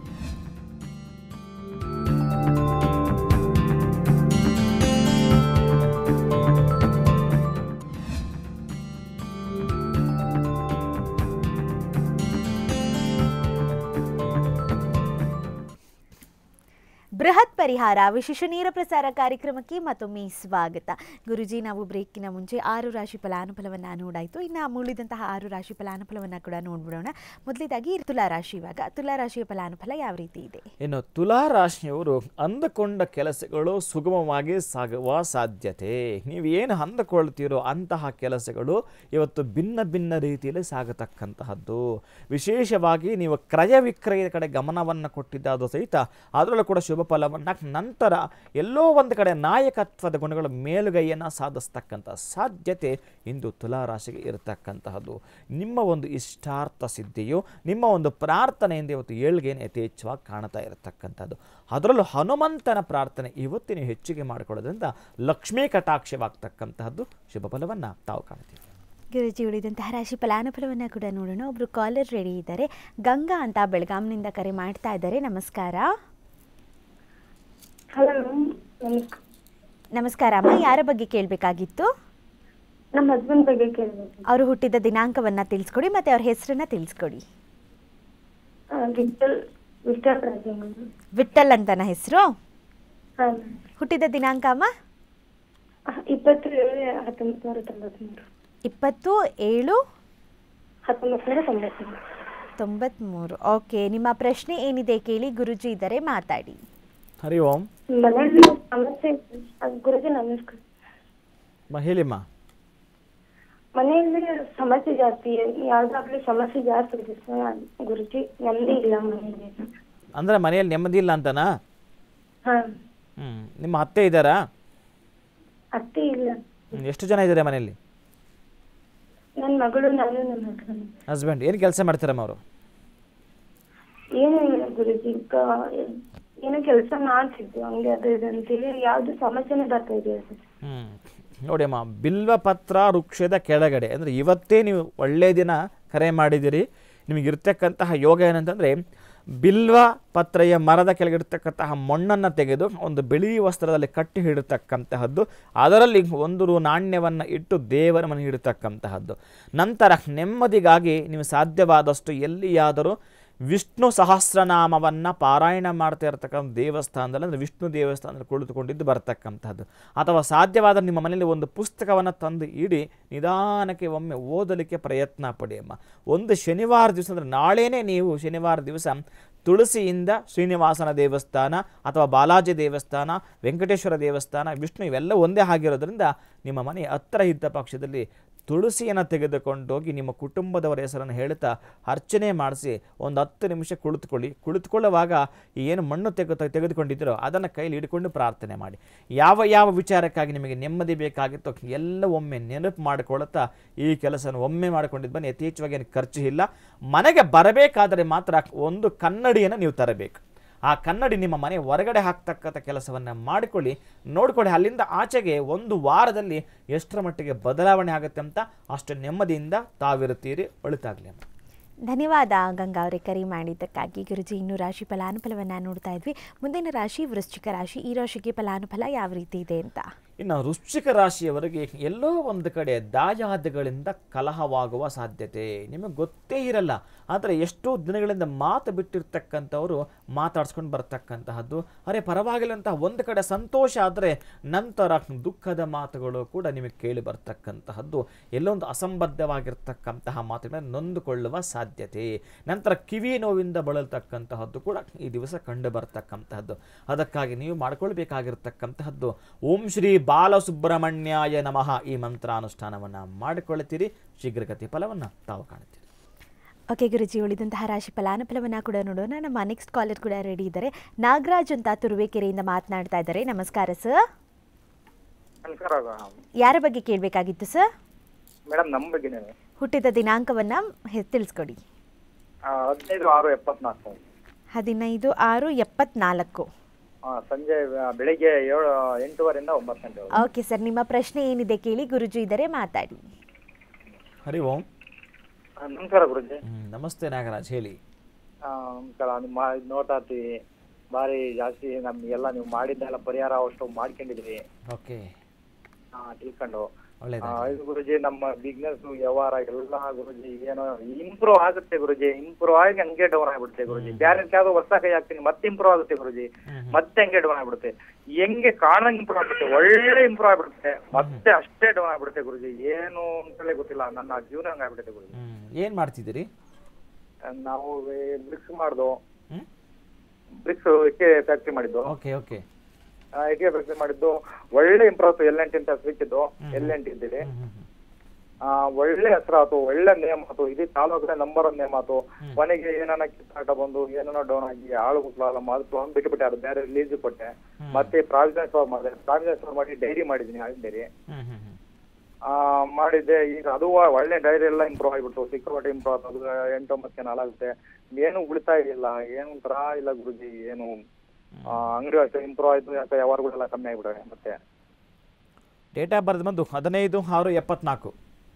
ಬೃಹತ್ ಪರಿಹಾರ ವಿಶೇಷ ನೇರ ಪ್ರಸಾರ ಕಾರ್ಯಕ್ರಮಕ್ಕೆ ಮತ್ತೊಮ್ಮೆ ಸ್ವಾಗತ ಗುರುಜಿ ನಾವು ಬ್ರೇಕಿನ ಮುಂಚೆ ಆರು ರಾಶಿ ಫಲಾನುಫಲವನ್ನು ನೋಡಾಯಿತು ಇನ್ನು ಉಳಿದಂತಹ ಆರು ರಾಶಿ ಫಲಾನುಫಲವನ್ನು ಕೂಡ ನೋಡ್ಬಿಡೋಣ ಮೊದಲೇದಾಗಿ ತುಲಾ ರಾಶಿ ಇವಾಗ ತುಲಾ ರಾಶಿಯ ಫಲಾನುಫಲ ಯಾವ ರೀತಿ ಇದೆ ಇನ್ನು ತುಲಾ ರಾಶಿಯವರು ಅಂದುಕೊಂಡ ಕೆಲಸಗಳು ಸುಗಮವಾಗಿ ಸಾಗುವ ಸಾಧ್ಯತೆ ನೀವು ಏನು ಅಂದುಕೊಳ್ತೀರೋ ಅಂತಹ ಕೆಲಸಗಳು ಇವತ್ತು ಭಿನ್ನ ಭಿನ್ನ ರೀತಿಯಲ್ಲಿ ಸಾಗತಕ್ಕಂತಹದ್ದು ವಿಶೇಷವಾಗಿ ನೀವು ಕ್ರಯ ವಿಕ್ರಯದ ಕಡೆ ಗಮನವನ್ನು ಕೊಟ್ಟಿದ್ದಾದರೂ ಸಹಿತ ಅದರಲ್ಲೂ ಕೂಡ ಶುಭ ಫಲವನ್ನು ನಂತರ ಎಲ್ಲೋ ಒಂದು ಕಡೆ ನಾಯಕತ್ವದ ಗುಣಗಳ ಮೇಲುಗೈಯನ್ನು ಸಾಧಿಸ್ತಕ್ಕಂಥ ಸಾಧ್ಯತೆ ಇಂದು ತುಲಾ ರಾಶಿಗೆ ಇರತಕ್ಕಂತಹದ್ದು ನಿಮ್ಮ ಒಂದು ಇಷ್ಟಾರ್ಥ ಸಿದ್ಧಿಯು ನಿಮ್ಮ ಒಂದು ಪ್ರಾರ್ಥನೆಯಿಂದ ಇವತ್ತು ಏಳ್ಗೆಯನ್ನು ಯಥೇಚ್ಛವಾಗಿ ಕಾಣ್ತಾ ಇರತಕ್ಕಂಥದ್ದು ಅದರಲ್ಲೂ ಹನುಮಂತನ ಪ್ರಾರ್ಥನೆ ಇವತ್ತು ನೀವು ಹೆಚ್ಚಿಗೆ ಮಾಡಿಕೊಳ್ಳೋದ್ರಿಂದ ಲಕ್ಷ್ಮೀ ಕಟಾಕ್ಷವಾಗ್ತಕ್ಕಂತಹದ್ದು ಶುಭ ಫಲವನ್ನು ತಾವು ಕಾಣ್ತೀವಿ ಗುರುಜಿ ಉಳಿದಂತಹ ರಾಶಿ ಫಲಾನುಫಲವನ್ನು ಕೂಡ ನೋಡೋಣ ಒಬ್ರು ಕಾಲರ್ ರೆಡಿ ಇದ್ದಾರೆ ಗಂಗಾ ಅಂತ ಬೆಳಗಾಂನಿಂದ ಕರೆ ಮಾಡ್ತಾ ಇದ್ದಾರೆ ನಮಸ್ಕಾರ ಹಲೋ ನಮಸ್ಕಾರ ನಮಸ್ಕಾರ ಅಮ್ಮ ಯಾರ ಬಗ್ಗೆ ಕೇಳಬೇಕಾಗಿತ್ತು ನಮ್ಮ ಹಸ್ಬೆಂಡ್ ಬಗ್ಗೆ ಕೇಳಬೇಕು ಅವರು ಹುಟ್ಟಿದ ದಿನಾಂಕವನ್ನು ತಿಳಿಸ್ಕೊಡಿ ಮತ್ತು ಅವ್ರ ಹೆಸರನ್ನ ತಿಳಿಸ್ಕೊಡಿ ವಿಠಲ್ ವಿಠಲ್ ರಾಜೇಂದ್ರ ವಿಠಲ್ ಅಂತನ ಹೆಸರು ಹಾಂ ಹುಟ್ಟಿದ ದಿನಾಂಕ ಅಮ್ಮ ಇಪ್ಪತ್ತು ಏಳು ಹತ್ತೊಂಬತ್ತು ನೂರ ತೊಂಬತ್ಮೂರು ಇಪ್ಪತ್ತು ಏಳು ಹತ್ತೊಂಬತ್ತು ನೂರ ತೊಂಬತ್ಮೂರು ತೊಂಬತ್ಮೂರು ಓಕೆ ನಿಮ್ಮ ಪ್ರಶ್ನೆ ಏನಿದೆ ಕೇಳಿ ಗುರುಜಿ ಇದ್ದಾರೆ ಮಾತಾಡಿ ಹರಿ ಓಂ ಮನೆಯಲ್ಲಿ ಸಮಸ್ಯೆ ಇದೆ. ಅದ್ ಗುರುಜಿ ನಮಸ್ಕಾರ ಮ ಹೇಳಿಮ್ಮ ಮನೆಯಲ್ಲಿ ಸಮಸ್ಯೆ ಜಾಸ್ತಿ ಯಾವ್ದಾಗ್ಲಿ ಸಮಸ್ಯೆ ಜಾಸ್ತಿ ಇದೆ ಸರ್ ಗುರುಜಿ ನೆಮ್ಮದಿ ಇಲ್ಲ ಮನೆಯಲ್ಲಿ ಅಂದರೆ ಮನೆಯಲ್ಲಿ ನೆಮ್ಮದಿ ಇಲ್ಲ ಅಂತನಾ ಹಾ ಹ್ಞೂ ನಿಮ್ಮ ಅತ್ತೆ ಇದ್ದಾರಾ ಅತ್ತೆ ಇಲ್ಲ ಹ್ಮ್, ಎಷ್ಟು ಜನ ಇದ್ದಾರೆ ಮನೆಯಲ್ಲಿ ನನ್ನ ಮಗಳು ನಾನು ನನ್ನ ಹಸ್ಬೆಂಡ್ ಹಸ್ಬೆಂಡ್ ಏನು ಕೆಲಸ ಮಾಡ್ತಾರಮ್ಮ ಅವರು ಏನು ಇಲ್ಲ ಗುರುಜಿ ಕ- ಏನೋ ಕೆಲಸ ಮಾಡ್ತಿದ್ವಿ ಹಂಗೆ ಅದು ಇದು ಅಂತೇಳಿ ಯಾವ್ದು ಸಮಸ್ಯೆನೇ ಬರ್ತಾ ಇದೆಯಾ ಸರ್ ಹ್ಞೂ ನೋಡಿ ಅಮ್ಮ ಬಿಲ್ವಪತ್ರ ವೃಕ್ಷದ ಕೆಳಗಡೆ ಅಂದರೆ ಇವತ್ತೇ ನೀವು ಒಳ್ಳೆಯ ದಿನ ಕರೆ ಮಾಡಿದ್ದೀರಿ ನಿಮಗಿರ್ತಕ್ಕಂತಹ ಯೋಗ ಏನಂತಂದರೆ ಬಿಲ್ವ ಪತ್ರೆಯ ಮರದ ಕೆಳಗಿರ್ತಕ್ಕಂತಹ ಮಣ್ಣನ್ನು ತೆಗೆದು ಒಂದು ಬಿಳಿ ವಸ್ತ್ರದಲ್ಲಿ ಕಟ್ಟಿ ಹಿಡತಕ್ಕಂತಹದ್ದು ಅದರಲ್ಲಿ ಒಂದು ರು ನಾಣ್ಯವನ್ನು ಇಟ್ಟು ದೇವರ ಮನೆ ಇಡತಕ್ಕಂತಹದ್ದು ನಂತರ ನೆಮ್ಮದಿಗಾಗಿ ನೀವು ಸಾಧ್ಯವಾದಷ್ಟು ಎಲ್ಲಿಯಾದರೂ ವಿಷ್ಣು ಸಹಸ್ರನಾಮವನ್ನು ಪಾರಾಯಣ ಮಾಡ್ತಾ ಇರತಕ್ಕಂಥ ದೇವಸ್ಥಾನದಲ್ಲಿ ಅಂದರೆ ವಿಷ್ಣು ದೇವಸ್ಥಾನದಲ್ಲಿ ಕುಳಿತುಕೊಂಡಿದ್ದು ಬರ್ತಕ್ಕಂಥದ್ದು ಅಥವಾ ಸಾಧ್ಯವಾದರೆ ನಿಮ್ಮ ಮನೆಯಲ್ಲಿ ಒಂದು ಪುಸ್ತಕವನ್ನು ತಂದು ಇಡಿ ನಿಧಾನಕ್ಕೆ ಒಮ್ಮೆ ಓದಲಿಕ್ಕೆ ಪ್ರಯತ್ನ ಪಡಿ ಅಮ್ಮ ಒಂದು ಶನಿವಾರ ದಿವಸ ಅಂದರೆ ನಾಳೆನೇ ನೀವು ಶನಿವಾರ ದಿವಸ ತುಳಸಿಯಿಂದ ಶ್ರೀನಿವಾಸನ ದೇವಸ್ಥಾನ ಅಥವಾ ಬಾಲಾಜಿ ದೇವಸ್ಥಾನ ವೆಂಕಟೇಶ್ವರ ದೇವಸ್ಥಾನ ವಿಷ್ಣು ಇವೆಲ್ಲ ಒಂದೇ ಆಗಿರೋದ್ರಿಂದ ನಿಮ್ಮ ಮನೆ ಹತ್ತಿರ ಇದ್ದ ಪಕ್ಷದಲ್ಲಿ ತುಳಸಿಯನ್ನು ತೆಗೆದುಕೊಂಡೋಗಿ ನಿಮ್ಮ ಕುಟುಂಬದವರ ಹೆಸರನ್ನು ಹೇಳ್ತಾ ಅರ್ಚನೆ ಮಾಡಿಸಿ ಒಂದು ಹತ್ತು ನಿಮಿಷ ಕುಳಿತುಕೊಳ್ಳಿ ಕುಳಿತುಕೊಳ್ಳುವಾಗ ಈ ಏನು ಮಣ್ಣು ತೆಗೆ ತೆಗೆದುಕೊಂಡಿದ್ದೀರೋ ಅದನ್ನು ಕೈಲಿ ಹಿಡ್ಕೊಂಡು ಪ್ರಾರ್ಥನೆ ಮಾಡಿ ಯಾವ ಯಾವ ವಿಚಾರಕ್ಕಾಗಿ ನಿಮಗೆ ನೆಮ್ಮದಿ ಬೇಕಾಗಿತ್ತೋ ಎಲ್ಲ ಒಮ್ಮೆ ನೆನಪು ಮಾಡಿಕೊಳ್ಳುತ್ತಾ ಈ ಕೆಲಸವನ್ನು ಒಮ್ಮೆ ಮಾಡಿಕೊಂಡಿದ್ದು ಬನ್ನಿ ಯಥೇಚ್ಛವಾಗಿ ಏನು ಖರ್ಚು ಇಲ್ಲ ಮನೆಗೆ ಬರಬೇಕಾದರೆ ಮಾತ್ರ ಒಂದು ಕನ್ನಡಿಯನ್ನು ನೀವು ತರಬೇಕು ಆ ಕನ್ನಡಿ ನಿಮ್ಮ ಮನೆ ಹೊರಗಡೆ ಹಾಕ್ತಕ್ಕಂಥ ಕೆಲಸವನ್ನು ಮಾಡಿಕೊಳ್ಳಿ ನೋಡ್ಕೊಳ್ಳಿ ಅಲ್ಲಿಂದ ಆಚೆಗೆ ಒಂದು ವಾರದಲ್ಲಿ ಎಷ್ಟರ ಮಟ್ಟಿಗೆ ಬದಲಾವಣೆ ಆಗುತ್ತೆ ಅಂತ ಅಷ್ಟು ನೆಮ್ಮದಿಯಿಂದ ತಾವಿರುತ್ತೀರಿ ಒಳಿತಾಗಲಿ ಅಮ್ಮ ಧನ್ಯವಾದ ಗಂಗಾ ಅವರೇ ಕರೆ ಮಾಡಿದ್ದಕ್ಕಾಗಿ ಗುರುಜಿ ಇನ್ನು ರಾಶಿ ಫಲಾನುಫಲವನ್ನು ನೋಡ್ತಾ ಇದ್ವಿ ಮುಂದಿನ ರಾಶಿ ವೃಶ್ಚಿಕ ರಾಶಿ ಈ ರಾಶಿಗೆ ಫಲಾನುಫಲ ಯಾವ ರೀತಿ ಇದೆ ಅಂತ ಇನ್ನು ವೃಶ್ಚಿಕ ರಾಶಿಯವರಿಗೆ ಎಲ್ಲೋ ಒಂದು ಕಡೆ ದಾಯಾದಿಗಳಿಂದ ಕಲಹವಾಗುವ ಸಾಧ್ಯತೆ ನಿಮಗೆ ಗೊತ್ತೇ ಇರಲ್ಲ ಆದರೆ ಎಷ್ಟೋ ದಿನಗಳಿಂದ ಮಾತು ಬಿಟ್ಟಿರ್ತಕ್ಕಂಥವರು ಮಾತಾಡ್ಸ್ಕೊಂಡು ಬರ್ತಕ್ಕಂತಹದ್ದು ಅರೆ ಪರವಾಗಿಲ್ಲ ಅಂತ ಒಂದು ಕಡೆ ಸಂತೋಷ ಆದರೆ ನಂತರ ದುಃಖದ ಮಾತುಗಳು ಕೂಡ ನಿಮಗೆ ಕೇಳಿ ಬರ್ತಕ್ಕಂತಹದ್ದು ಎಲ್ಲೊಂದು ಅಸಂಬದ್ಧವಾಗಿರ್ತಕ್ಕಂತಹ ಮಾತುಗಳನ್ನು ನೊಂದುಕೊಳ್ಳುವ ಸಾಧ್ಯತೆ ನಂತರ ಕಿವಿ ನೋವಿಂದ ಬಳಲ್ತಕ್ಕಂತಹದ್ದು ಕೂಡ ಈ ದಿವಸ ಕಂಡು ಬರ್ತಕ್ಕಂತಹದ್ದು ಅದಕ್ಕಾಗಿ ನೀವು ಮಾಡ್ಕೊಳ್ಬೇಕಾಗಿರ್ತಕ್ಕಂತಹದ್ದು ಓಂ ಶ್ರೀ ಬಾಲಸುಬ್ರಹ್ಮಣ್ಯಾಯ ನಮಃ ಈ ಮಂತ್ರಾನುಷ್ಠಾನವನ್ನು ಮಾಡಿಕೊಳ್ಳುತ್ತೀರಿ ಶೀಘ್ರಗತಿ ಫಲವನ್ನು ತಾವು ಕಾಣುತ್ತೀರಿ ಓಕೆ ಗುರುಜಿ ಉಳಿದಂತಹ ರಾಶಿ ಫಲಾನುಫಲವನ್ನು ಕೂಡ ನೋಡೋಣ ನಮ್ಮ ನೆಕ್ಸ್ಟ್ ಕಾಲರ್ ಕೂಡ ರೆಡಿ ಇದ್ದಾರೆ ನಾಗರಾಜ್ ಅಂತ ತುರುವೇಕೆರೆಯಿಂದ ಮಾತನಾಡ್ತಾ ಇದ್ದಾರೆ ನಮಸ್ಕಾರ ಸರ್ ನಮಸ್ಕಾರ ಯಾರ ಬಗ್ಗೆ ಕೇಳಬೇಕಾಗಿತ್ತು ಸರ್ ಮೇಡಮ್ ನಮ್ಮ ಬಗ್ಗೆನೇ ಹುಟ್ಟಿದ ದಿನಾಂಕವನ್ನು ಹೆ- ತಿಳಿಸ್ಕೊಡಿ ಆ, ಹದಿನೈದು ಆರು ಎಪ್ಪತ್ನಾಲ್ಕು ಹದಿನೈದು ಆರು ಎಪ್ಪತ್ನಾಲ್ಕು ಆ, ಸಂಜೆ ಆ, ಬೆಳಿಗ್ಗೆ ಏಳು ಎಂಟೂವರೆಯಿಂದ ಒಂಬತ್ತು ಗಂಟೆ ಓಕೆ ಸರ್ ನಿಮ್ಮ ಪ್ರಶ್ನೆ ಏನಿದೆ ಕೇಳಿ ಗುರುಜಿ ಇದ್ದಾರೆ ಮಾತಾಡಿ ಹರಿ ಓಂ ನಮಸ್ಕಾರ ಗುರುಜಿ ಹ್ಮ್, ನಮಸ್ತೆ ನಾಗರಾಜ್ ಹೇಳಿ ಆ, ನಮಸ್ಕಾರ ನಿಮ್ಮ ಇದ್ ನೋಡ್ತಾ ಇರ್ತೀವಿ ಭಾರಿ ಜಾಸ್ತಿ ನಮ್ಗೆಲ್ಲ ನೀವು ಮಾಡಿದ್ದೆಲ್ಲ ಪರಿಹಾರ ಅಷ್ಟು ಮಾಡ್ಕೊಂಡಿದ್ರಿ ಓಕೆ ಆ, ತಿಳ್ಕೊಂಡು ಒಳ್ಳೇದು ಆ, ಇದು ಗುರುಜಿ ನಮ್ಮ ಬಿಸ್ನೆಸ್ ವ್ಯವಹಾರ ಎಲ್ಲ ಗುರುಜಿ ಏನೋ ಇಂಪ್ರೂವ್ ಆಗುತ್ತೆ ಗುರುಜಿ ಇಂಪ್ರೂವ್ ಆಗಿ ಹಂಗೆ ಡೌನ್ ಆಗ್ಬಿಡುತ್ತೆ ಗುರುಜಿ ಬೇರೆ ಯಾವ್ದೋ ಹೊಸ ಕೈ ಹಾಕ್ತೀನಿ ಮತ್ತೆ ಇಂಪ್ರೂವ್ ಆಗುತ್ತೆ ಗುರುಜಿ ಮತ್ತೆ ಹಂಗೆ ಡೌನ್ ಆಗ್ಬಿಡುತ್ತೆ ಹೆಂಗೆ ಕಾಣಂಗ್ ಇಂಪ್ರೂವ್ ಆಗ್ಬಿಡುತ್ತೆ ಒಳ್ಳೆ ಇಂಪ್ರೂವ್ ಆಗ್ಬಿಡುತ್ತೆ ಮತ್ತೆ ಅಷ್ಟೇ ಡೌನ್ ಆಗ್ಬಿಡುತ್ತೆ ಗುರುಜಿ ಏನು ಅಂತಲೇ ಗೊತ್ತಿಲ್ಲ ನನ್ನ ಜೀವನ ಹಂಗ ಆಗ್ಬಿಡುತ್ತೆ ಗುರುಜಿ ಹ್ಮ್ ಏನು ಮಾಡ್ತಿದ್ದೀರಿ ನಾವು ಬ್ರಿಕ್ಸ್ ಮಾಡ್ದು ಹ್ಮ್ ಬ್ರಿಕ್ಸ್ ಇಕ್ಕೆ ಫ್ಯಾಕ್ಟ್ರಿ ಮಾಡಿದ್ದು ಓಕೆ ಓಕೆ ಆ, ಇಕ್ಕೆ ಫ್ಯಾಕ್ಟ್ರಿ ಮಾಡಿದ್ದು ಒಳ್ಳೆ ಇಂಪ್ರೂವ್ ಆಯ್ತು ಎಲ್ ಎಂಟಿ ಅಂತ ಸಿಕ್ಕಿದ್ದು ಎಲ್ ಎಂಟಿ ಇದ್ದೀರಿ ಹ್ಮ್ ಹ್ಮ್ ಹ್ಮ್ ಆ, ಒಳ್ಳೆ ಹೆಸರಾತು ಒಳ್ಳೆ ನೇಮ್ ಆತು ಇಡೀ ತಾಲೂಕಿನ ನಂಬರ್ ಒನ್ ನೇಮ್ ಆತು ಕೊನೆಗೆ ಏನಾನ ಕಿತ್ತಾಟ ಬಂದು ಏನಾನ ಡೌನ್ ಆಗಿ ಆಳು ಗುಟ್ಲಾಲ ಅದು ಬಿಟ್ಟು ಬಿಟ್ಟೆ ಅದು ಬೇರೆ ರಿಲೀಸ್ ಕೊಟ್ಟೆ ಮತ್ತೆ ಪ್ರಾವಿಷನ್ ಸ್ಟೋರ್ ಮಾಡಿದೆ ಪ್ರಾವಿಷನ್ ಸ್ಟೋರ್ ಮಾಡಿ ಡೈರಿ ಮಾಡಿದ್ದೀನಿ ಹಾಲಿನ ಡೈರಿ ಹ್ಮ್ ಹ್ಮ್ ಹ್ಮ್ ಆ, ಮಾಡಿದ್ದೆ ಈಗ ಅದು ಒಳ್ಳೆ ಡೈರಿ ಎಲ್ಲ ಇಂಪ್ರೂವ್ ಆಗಿಬಿಡ್ತು ಸಿಕ್ಕಾಪಟ್ಟೆ ಇಂಪ್ರೂವ್ ಆಯ್ತು ಅದು ಎಂಟೊಂಬತ್ತು ಜನ ಹಾಲಾಗುತ್ತೆ ಏನು ಉಳಿತಾಯ ಇಲ್ಲ ಏನು ಒಂಥರ ಇಲ್ಲ ಗುರುಜಿ ಏನು ಆ, ಅಂಗಡಿ ಅಷ್ಟೇ ಇಂಪ್ರೂವ್ ಆಯ್ತು ಯಾಕೆ ವ್ಯವಹಾರಗಳೆಲ್ಲ ಕಮ್ಮಿ ಆಗಿಬಿಟ್ಟವೆ ಮತ್ತೆ ಡೇಟ್ ಆಫ್ ಬರ್ತ್ ಬಂದು ಹದಿನೈದು ಆರು ಎಪ್ಪತ್ನಾಲ್ಕು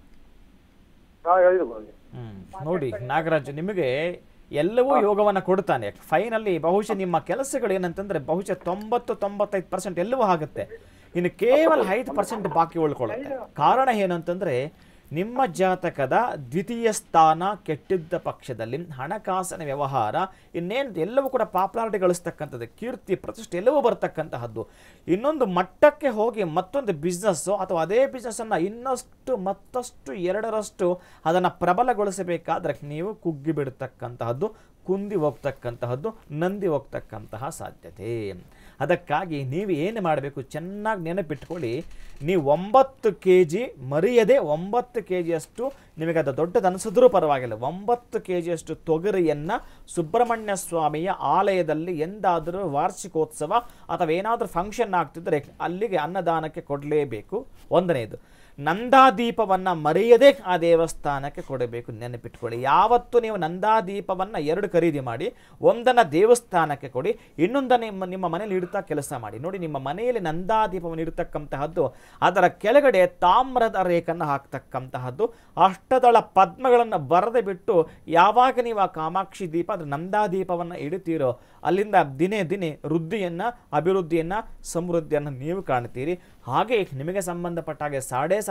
ಹಾ ಹೇಳಿದ್ರು ಗುರುಜಿ ಹ್ಮ್. ನೋಡಿ ನಾಗರಾಜ್ ನಿಮಗೆ ಎಲ್ಲವೂ ಯೋಗವನ್ನು ಕೊಡ್ತಾನೆ ಫೈನಲ್ಲಿ ಬಹುಶಃ ನಿಮ್ಮ ಕೆಲಸಗಳು ಏನಂತಂದ್ರೆ ಬಹುಶಃ ತೊಂಬತ್ತು ತೊಂಬತ್ತೈದು ಪರ್ಸೆಂಟ್ ಎಲ್ಲವೂ ಆಗುತ್ತೆ ಇನ್ನು ಕೇವಲ ಐದು ಪರ್ಸೆಂಟ್ ಬಾಕಿ ಉಳ್ಕೊಳ್ಳುತ್ತೆ ಕಾರಣ ಏನಂತಂದ್ರೆ ನಿಮ್ಮ ಜಾತಕದ ದ್ವಿತೀಯ ಸ್ಥಾನ ಕೆಟ್ಟಿದ್ದ ಪಕ್ಷದಲ್ಲಿ ಹಣಕಾಸಿನ ವ್ಯವಹಾರ ಇನ್ನೇನು ಎಲ್ಲವೂ ಕೂಡ ಪಾಪ್ಯುಲಾರಿಟಿ ಗಳಿಸ್ತಕ್ಕಂಥದ್ದು ಕೀರ್ತಿ ಪ್ರತಿಷ್ಠೆ ಎಲ್ಲವೂ ಬರ್ತಕ್ಕಂತಹದ್ದು ಇನ್ನೊಂದು ಮಟ್ಟಕ್ಕೆ ಹೋಗಿ ಮತ್ತೊಂದು ಬಿಸ್ನೆಸ್ಸು ಅಥವಾ ಅದೇ ಬಿಸ್ನೆಸ್ಸನ್ನು ಇನ್ನಷ್ಟು ಮತ್ತಷ್ಟು ಎರಡರಷ್ಟು ಅದನ್ನು ಪ್ರಬಲಗೊಳಿಸಬೇಕಾದ್ರೆ ನೀವು ಕುಗ್ಗಿ ಬಿಡ್ತಕ್ಕಂತಹದ್ದು ಕುಂದಿ ಹೋಗ್ತಕ್ಕಂತಹದ್ದು ನಂದಿ ಹೋಗ್ತಕ್ಕಂತಹ ಸಾಧ್ಯತೆ ಅದಕ್ಕಾಗಿ ನೀವು ಏನು ಮಾಡಬೇಕು ಚೆನ್ನಾಗಿ ನೆನಪಿಟ್ಕೊಳ್ಳಿ ನೀವು ಒಂಬತ್ತು ಕೆ ಜಿ ಮರೆಯದೆ ಒಂಬತ್ತು ಕೆ ಜಿಯಷ್ಟು ನಿಮಗೆ ಅದು ದೊಡ್ಡದು ಅನಿಸಿದ್ರೂ ಪರವಾಗಿಲ್ಲ ಒಂಬತ್ತು ಕೆ ಜಿಯಷ್ಟು ತೊಗರಿಯನ್ನು ಸುಬ್ರಹ್ಮಣ್ಯ ಸ್ವಾಮಿಯ ಆಲಯದಲ್ಲಿ ಎಂದಾದರೂ ವಾರ್ಷಿಕೋತ್ಸವ ಅಥವಾ ಏನಾದರೂ ಫಂಕ್ಷನ್ ಆಗ್ತಿದ್ರೆ ಅಲ್ಲಿಗೆ ಅನ್ನದಾನಕ್ಕೆ ಕೊಡಲೇಬೇಕು ಒಂದನೇದು ನಂದಾದೀಪವನ್ನು ಮರೆಯದೆ ಆ ದೇವಸ್ಥಾನಕ್ಕೆ ಕೊಡಬೇಕು ನೆನಪಿಟ್ಕೊಳ್ಳಿ ಯಾವತ್ತು ನೀವು ನಂದಾದೀಪವನ್ನು ಎರಡು ಖರೀದಿ ಮಾಡಿ ಒಂದನ್ನು ದೇವಸ್ಥಾನಕ್ಕೆ ಕೊಡಿ ಇನ್ನೊಂದನ್ನು ನಿಮ್ಮ ನಿಮ್ಮ ಮನೆಯಲ್ಲಿ ಇಡ್ತಾ ಕೆಲಸ ಮಾಡಿ ನೋಡಿ ನಿಮ್ಮ ಮನೆಯಲ್ಲಿ ನಂದಾದೀಪವನ್ನು ಇಡ್ತಕ್ಕಂತಹದ್ದು ಅದರ ಕೆಳಗಡೆ ತಾಮ್ರದ ರೇಖನ್ನು ಹಾಕ್ತಕ್ಕಂತಹದ್ದು ಅಷ್ಟದಳ ಪದ್ಮಗಳನ್ನು ಬರೆದು ಬಿಟ್ಟು ಯಾವಾಗ ನೀವು ಆ ಕಾಮಾಕ್ಷಿ ದೀಪ ಅಂದರೆ ನಂದಾದೀಪವನ್ನು ಇಡುತ್ತೀರೋ ಅಲ್ಲಿಂದ ದಿನೇ ದಿನೇ ವೃದ್ಧಿಯನ್ನು ಅಭಿವೃದ್ಧಿಯನ್ನು ಸಮೃದ್ಧಿಯನ್ನು ನೀವು ಕಾಣ್ತೀರಿ ಹಾಗೆ ನಿಮಗೆ ಸಂಬಂಧಪಟ್ಟ ಹಾಗೆ ಸಾಡೆ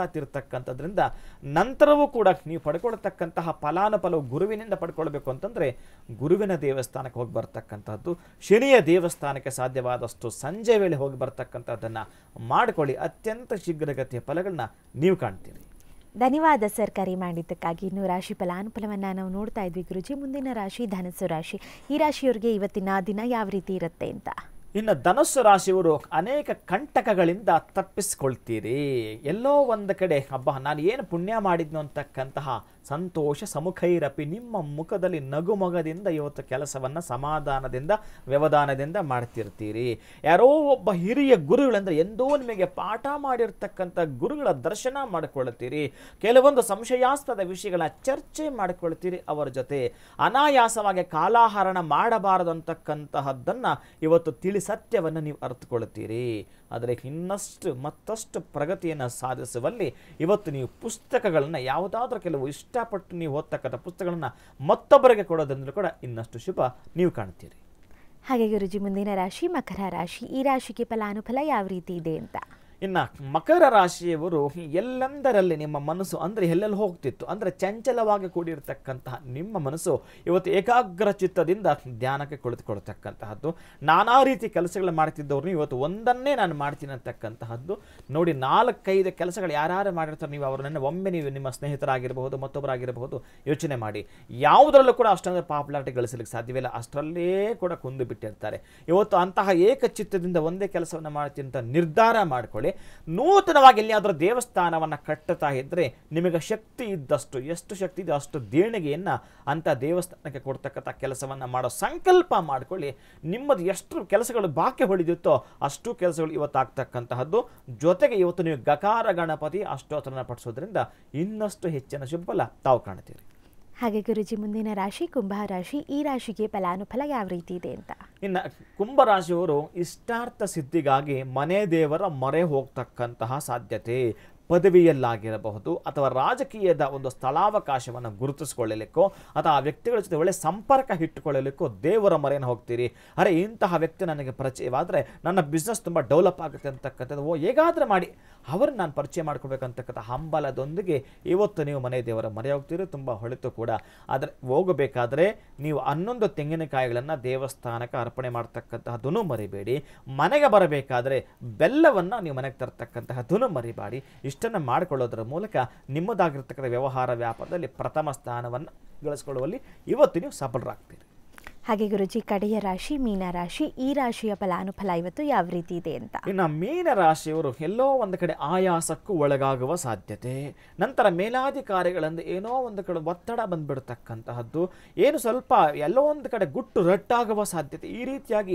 ಸಾತಿರ್ತಕ್ಕಂಥದ್ರಿಂದ ನಂತರವೂ ಕೂಡ ನೀವು ಪಡ್ಕೊಳ್ತಕ್ಕಂತಹ ಫಲಾನುಫಲವು ಗುರುವಿನಿಂದ ಪಡ್ಕೊಳ್ಬೇಕು ಅಂತಂದರೆ ಗುರುವಿನ ದೇವಸ್ಥಾನಕ್ಕೆ ಹೋಗಿ ಬರ್ತಕ್ಕಂಥದ್ದು ಶನಿಯ ದೇವಸ್ಥಾನಕ್ಕೆ ಸಾಧ್ಯವಾದಷ್ಟು ಸಂಜೆ ವೇಳೆ ಹೋಗಿ ಬರ್ತಕ್ಕಂಥದ್ದನ್ನು ಮಾಡಿಕೊಳ್ಳಿ ಅತ್ಯಂತ ಶೀಘ್ರಗತಿಯ ಫಲಗಳನ್ನ ನೀವು ಕಾಣ್ತೀರಿ ಧನ್ಯವಾದ ಸರ್ ಕರೆ ಮಾಡಿದ್ದಕ್ಕಾಗಿ ಇನ್ನು ರಾಶಿ ಫಲಾನುಫಲವನ್ನು ನಾವು ನೋಡ್ತಾ ಇದ್ವಿ ಗುರುಜಿ ಮುಂದಿನ ರಾಶಿ ಧನಸ್ಸು ರಾಶಿ ಈ ರಾಶಿಯವರಿಗೆ ಇವತ್ತಿನ ದಿನ ಯಾವ ರೀತಿ ಇರುತ್ತೆ ಅಂತ ಇನ್ನು ಧನುಸ್ಸು ರಾಶಿಯವರು ಅನೇಕ ಕಂಟಕಗಳಿಂದ ತಪ್ಪಿಸ್ಕೊಳ್ತೀರಿ ಎಲ್ಲೋ ಒಂದು ಕಡೆ ಹಬ್ಬ ನಾನು ಏನು ಪುಣ್ಯ ಮಾಡಿದ್ನು ಅಂತಕ್ಕಂತಹ ಸಂತೋಷ ಸಮುಖೈರಪಿ ನಿಮ್ಮ ಮುಖದಲ್ಲಿ ನಗುಮೊಗದಿಂದ ಇವತ್ತು ಕೆಲಸವನ್ನು ಸಮಾಧಾನದಿಂದ ವ್ಯವಧಾನದಿಂದ ಮಾಡ್ತಿರ್ತೀರಿ ಯಾರೋ ಒಬ್ಬ ಹಿರಿಯ ಗುರುಗಳಂದ್ರೆ ಎಂದೋ ನಿಮಗೆ ಪಾಠ ಮಾಡಿರ್ತಕ್ಕಂಥ ಗುರುಗಳ ದರ್ಶನ ಮಾಡಿಕೊಳ್ತೀರಿ ಕೆಲವೊಂದು ಸಂಶಯಾಸ್ಪದ ವಿಷಯಗಳ ಚರ್ಚೆ ಮಾಡಿಕೊಳ್ತೀರಿ ಅವರ ಜೊತೆ ಅನಾಯಾಸವಾಗಿ ಕಾಲಾಹರಣ ಮಾಡಬಾರದು ಅಂತಕ್ಕಂತಹದ್ದನ್ನು ಇವತ್ತು ತಿಳಿ ಸತ್ಯವನ್ನು ನೀವು ಅರ್ಥಕೊಳ್ತೀರಿ ಆದರೆ ಇನ್ನಷ್ಟು ಮತ್ತಷ್ಟು ಪ್ರಗತಿಯನ್ನು ಸಾಧಿಸುವಲ್ಲಿ ಇವತ್ತು ನೀವು ಪುಸ್ತಕಗಳನ್ನು ಯಾವುದಾದ್ರೂ ಕೆಲವು ಇಷ್ಟಪಟ್ಟು ನೀವು ಓದ್ತಕ್ಕಂಥ ಪುಸ್ತಕಗಳನ್ನು ಮತ್ತೊಬ್ಬರಿಗೆ ಕೊಡೋದ್ರಿಂದ ಕೂಡ ಇನ್ನಷ್ಟು ಶುಭ ನೀವು ಕಾಣ್ತೀರಿ ಹಾಗೆ ಗುರುಜಿ ಮುಂದಿನ ರಾಶಿ ಮಕರ ರಾಶಿ ಈ ರಾಶಿಗೆ ಫಲಾನುಫಲ ಯಾವ ರೀತಿ ಇದೆ ಅಂತ ಇನ್ನು ಮಕರ ರಾಶಿಯವರು ಎಲ್ಲೆಂದರಲ್ಲಿ ನಿಮ್ಮ ಮನಸ್ಸು ಅಂದರೆ ಎಲ್ಲೆಲ್ಲಿ ಹೋಗ್ತಿತ್ತು ಅಂದರೆ ಚಂಚಲವಾಗಿ ಕೂಡಿರ್ತಕ್ಕಂತಹ ನಿಮ್ಮ ಮನಸ್ಸು ಇವತ್ತು ಏಕಾಗ್ರ ಚಿತ್ತದಿಂದ ಧ್ಯಾನಕ್ಕೆ ಕುಳಿತುಕೊಳ್ತಕ್ಕಂತಹದ್ದು ನಾನಾ ರೀತಿ ಕೆಲಸಗಳು ಮಾಡ್ತಿದ್ದವ್ರು ಇವತ್ತು ಒಂದನ್ನೇ ನಾನು ಮಾಡ್ತೀನಿ ಅಂತಕ್ಕಂತಹದ್ದು ನೋಡಿ ನಾಲ್ಕೈದು ಕೆಲಸಗಳು ಯಾರ್ಯಾರು ಮಾಡಿರ್ತಾರೆ ನೀವು ಅವರನ್ನ ಒಮ್ಮೆ ನೀವು ನಿಮ್ಮ ಸ್ನೇಹಿತರಾಗಿರಬಹುದು ಮತ್ತೊಬ್ಬರಾಗಿರಬಹುದು ಯೋಚನೆ ಮಾಡಿ ಯಾವುದರಲ್ಲೂ ಕೂಡ ಅಷ್ಟೊಂದು ಪಾಪ್ಯುಲಾರಿಟಿ ಗಳಿಸಲಿಕ್ಕೆ ಸಾಧ್ಯವಿಲ್ಲ ಅಷ್ಟರಲ್ಲೇ ಕೂಡ ಕುಂದು ಬಿಟ್ಟಿರ್ತಾರೆ ಇವತ್ತು ಅಂತಹ ಏಕಚಿತ್ತದಿಂದ ಒಂದೇ ಕೆಲಸವನ್ನು ಮಾಡ್ತೀನಿ ಅಂತ ನಿರ್ಧಾರ ಮಾಡಿಕೊಳ್ಳಿ ನೂತನವಾಗಿ ಎಲ್ಲಿಯಾದರೂ ದೇವಸ್ಥಾನವನ್ನು ಕಟ್ಟುತ್ತಾ ಇದ್ದರೆ ನಿಮಗೆ ಶಕ್ತಿ ಇದ್ದಷ್ಟು ಎಷ್ಟು ಶಕ್ತಿ ಇದೆ ಅಷ್ಟು ದೇಣಿಗೆಯನ್ನು ಅಂಥ ದೇವಸ್ಥಾನಕ್ಕೆ ಕೊಡ್ತಕ್ಕಂಥ ಕೆಲಸವನ್ನು ಮಾಡೋ ಸಂಕಲ್ಪ ಮಾಡಿಕೊಳ್ಳಿ ನಿಮ್ಮದು ಎಷ್ಟು ಕೆಲಸಗಳು ಬಾಕಿ ಹೊಳಿದಿತ್ತೋ ಅಷ್ಟು ಕೆಲಸಗಳು ಇವತ್ತು ಆಗ್ತಕ್ಕಂತಹದ್ದು ಜೊತೆಗೆ ಇವತ್ತು ನೀವು ಗಕಾರ ಗಣಪತಿ ಅಷ್ಟೋತ್ತರನ ಪಡಿಸೋದ್ರಿಂದ ಇನ್ನಷ್ಟು ಹೆಚ್ಚಿನ ಶುಭಫಲ ತಾವು ಕಾಣ್ತೀರಿ ಹಾಗೆ ಗುರುಜಿ ಮುಂದಿನ ರಾಶಿ ಕುಂಭ ರಾಶಿ ಈ ರಾಶಿಗೆ ಫಲಾನುಫಲ ಯಾವ ರೀತಿ ಇದೆ ಅಂತ ಇನ್ನು ಕುಂಭರಾಶಿಯವರು ಇಷ್ಟಾರ್ಥ ಸಿದ್ಧಿಗಾಗಿ ಮನೆ ದೇವರ ಮೊರೆ ಹೋಗ್ತಕ್ಕಂತಹ ಸಾಧ್ಯತೆ ಪದವಿಯಲ್ಲಾಗಿರಬಹುದು ಅಥವಾ ರಾಜಕೀಯದ ಒಂದು ಸ್ಥಳಾವಕಾಶವನ್ನು ಗುರುತಿಸಿಕೊಳ್ಳಲಿಕ್ಕೋ ಅಥವಾ ಆ ವ್ಯಕ್ತಿಗಳ ಜೊತೆ ಒಳ್ಳೆ ಸಂಪರ್ಕ ಇಟ್ಟುಕೊಳ್ಳಲಿಕ್ಕೋ ದೇವರ ಮೊರೆಯನ್ನು ಹೋಗ್ತೀರಿ ಅರೆ ಇಂತಹ ವ್ಯಕ್ತಿ ನನಗೆ ಪರಿಚಯವಾದರೆ ನನ್ನ ಬಿಸ್ನೆಸ್ ತುಂಬ ಡೆವಲಪ್ ಆಗುತ್ತೆ ಅಂತಕ್ಕಂಥದ್ದು ಓ ಹೇಗಾದರೂ ಮಾಡಿ ಅವ್ರನ್ನ ನಾನು ಪರಿಚಯ ಮಾಡ್ಕೋಬೇಕಂತಕ್ಕಂಥ ಹಂಬಲದೊಂದಿಗೆ ಇವತ್ತು ನೀವು ಮನೆ ದೇವರ ಮೊರೆ ಹೋಗ್ತೀರಿ ತುಂಬ ಹೊಳಿತು ಕೂಡ ಆದರೆ ಹೋಗಬೇಕಾದ್ರೆ ನೀವು ಹನ್ನೊಂದು ತೆಂಗಿನಕಾಯಿಗಳನ್ನು ದೇವಸ್ಥಾನಕ್ಕೆ ಅರ್ಪಣೆ ಮಾಡ್ತಕ್ಕಂತಹದ್ದನ್ನು ಮರಿಬೇಡಿ ಮನೆಗೆ ಬರಬೇಕಾದ್ರೆ ಬೆಲ್ಲವನ್ನು ನೀವು ಮನೆಗೆ ತರ್ತಕ್ಕಂತಹದ್ದನ್ನು ಮರಿಬೇಡಿ ಇಷ್ಟನ್ನು ಮಾಡಿಕೊಳ್ಳೋದ್ರ ಮೂಲಕ ನಿಮ್ಮದಾಗಿರ್ತಕ್ಕಂಥ ವ್ಯವಹಾರ ವ್ಯಾಪಾರದಲ್ಲಿ ಪ್ರಥಮ ಸ್ಥಾನವನ್ನು ಗಳಿಸ್ಕೊಳ್ಳುವಲ್ಲಿ ಇವತ್ತು ನೀವು ಸಫಲರಾಗ್ತೀರಿ ಹಾಗೆ ಗುರುಜಿ ಕಡೆಯ ರಾಶಿ ಮೀನ ರಾಶಿ ಈ ರಾಶಿಯ ಫಲಾನುಫಲ ಇವತ್ತು ಯಾವ ರೀತಿ ಇದೆ ಅಂತ ಇನ್ನು ಮೀನ ರಾಶಿಯವರು ಎಲ್ಲೋ ಒಂದು ಕಡೆ ಆಯಾಸಕ್ಕೂ ಒಳಗಾಗುವ ಸಾಧ್ಯತೆ ನಂತರ ಮೇಲಾಧಿಕಾರಿಗಳಿಂದ ಏನೋ ಒಂದು ಕಡೆ ಒತ್ತಡ ಬಂದ್ಬಿಡ್ತಕ್ಕಂತಹದ್ದು ಏನು ಸ್ವಲ್ಪ ಎಲ್ಲೋ ಒಂದು ಕಡೆ ಗುಟ್ಟು ರಟ್ಟಾಗುವ ಸಾಧ್ಯತೆ ಈ ರೀತಿಯಾಗಿ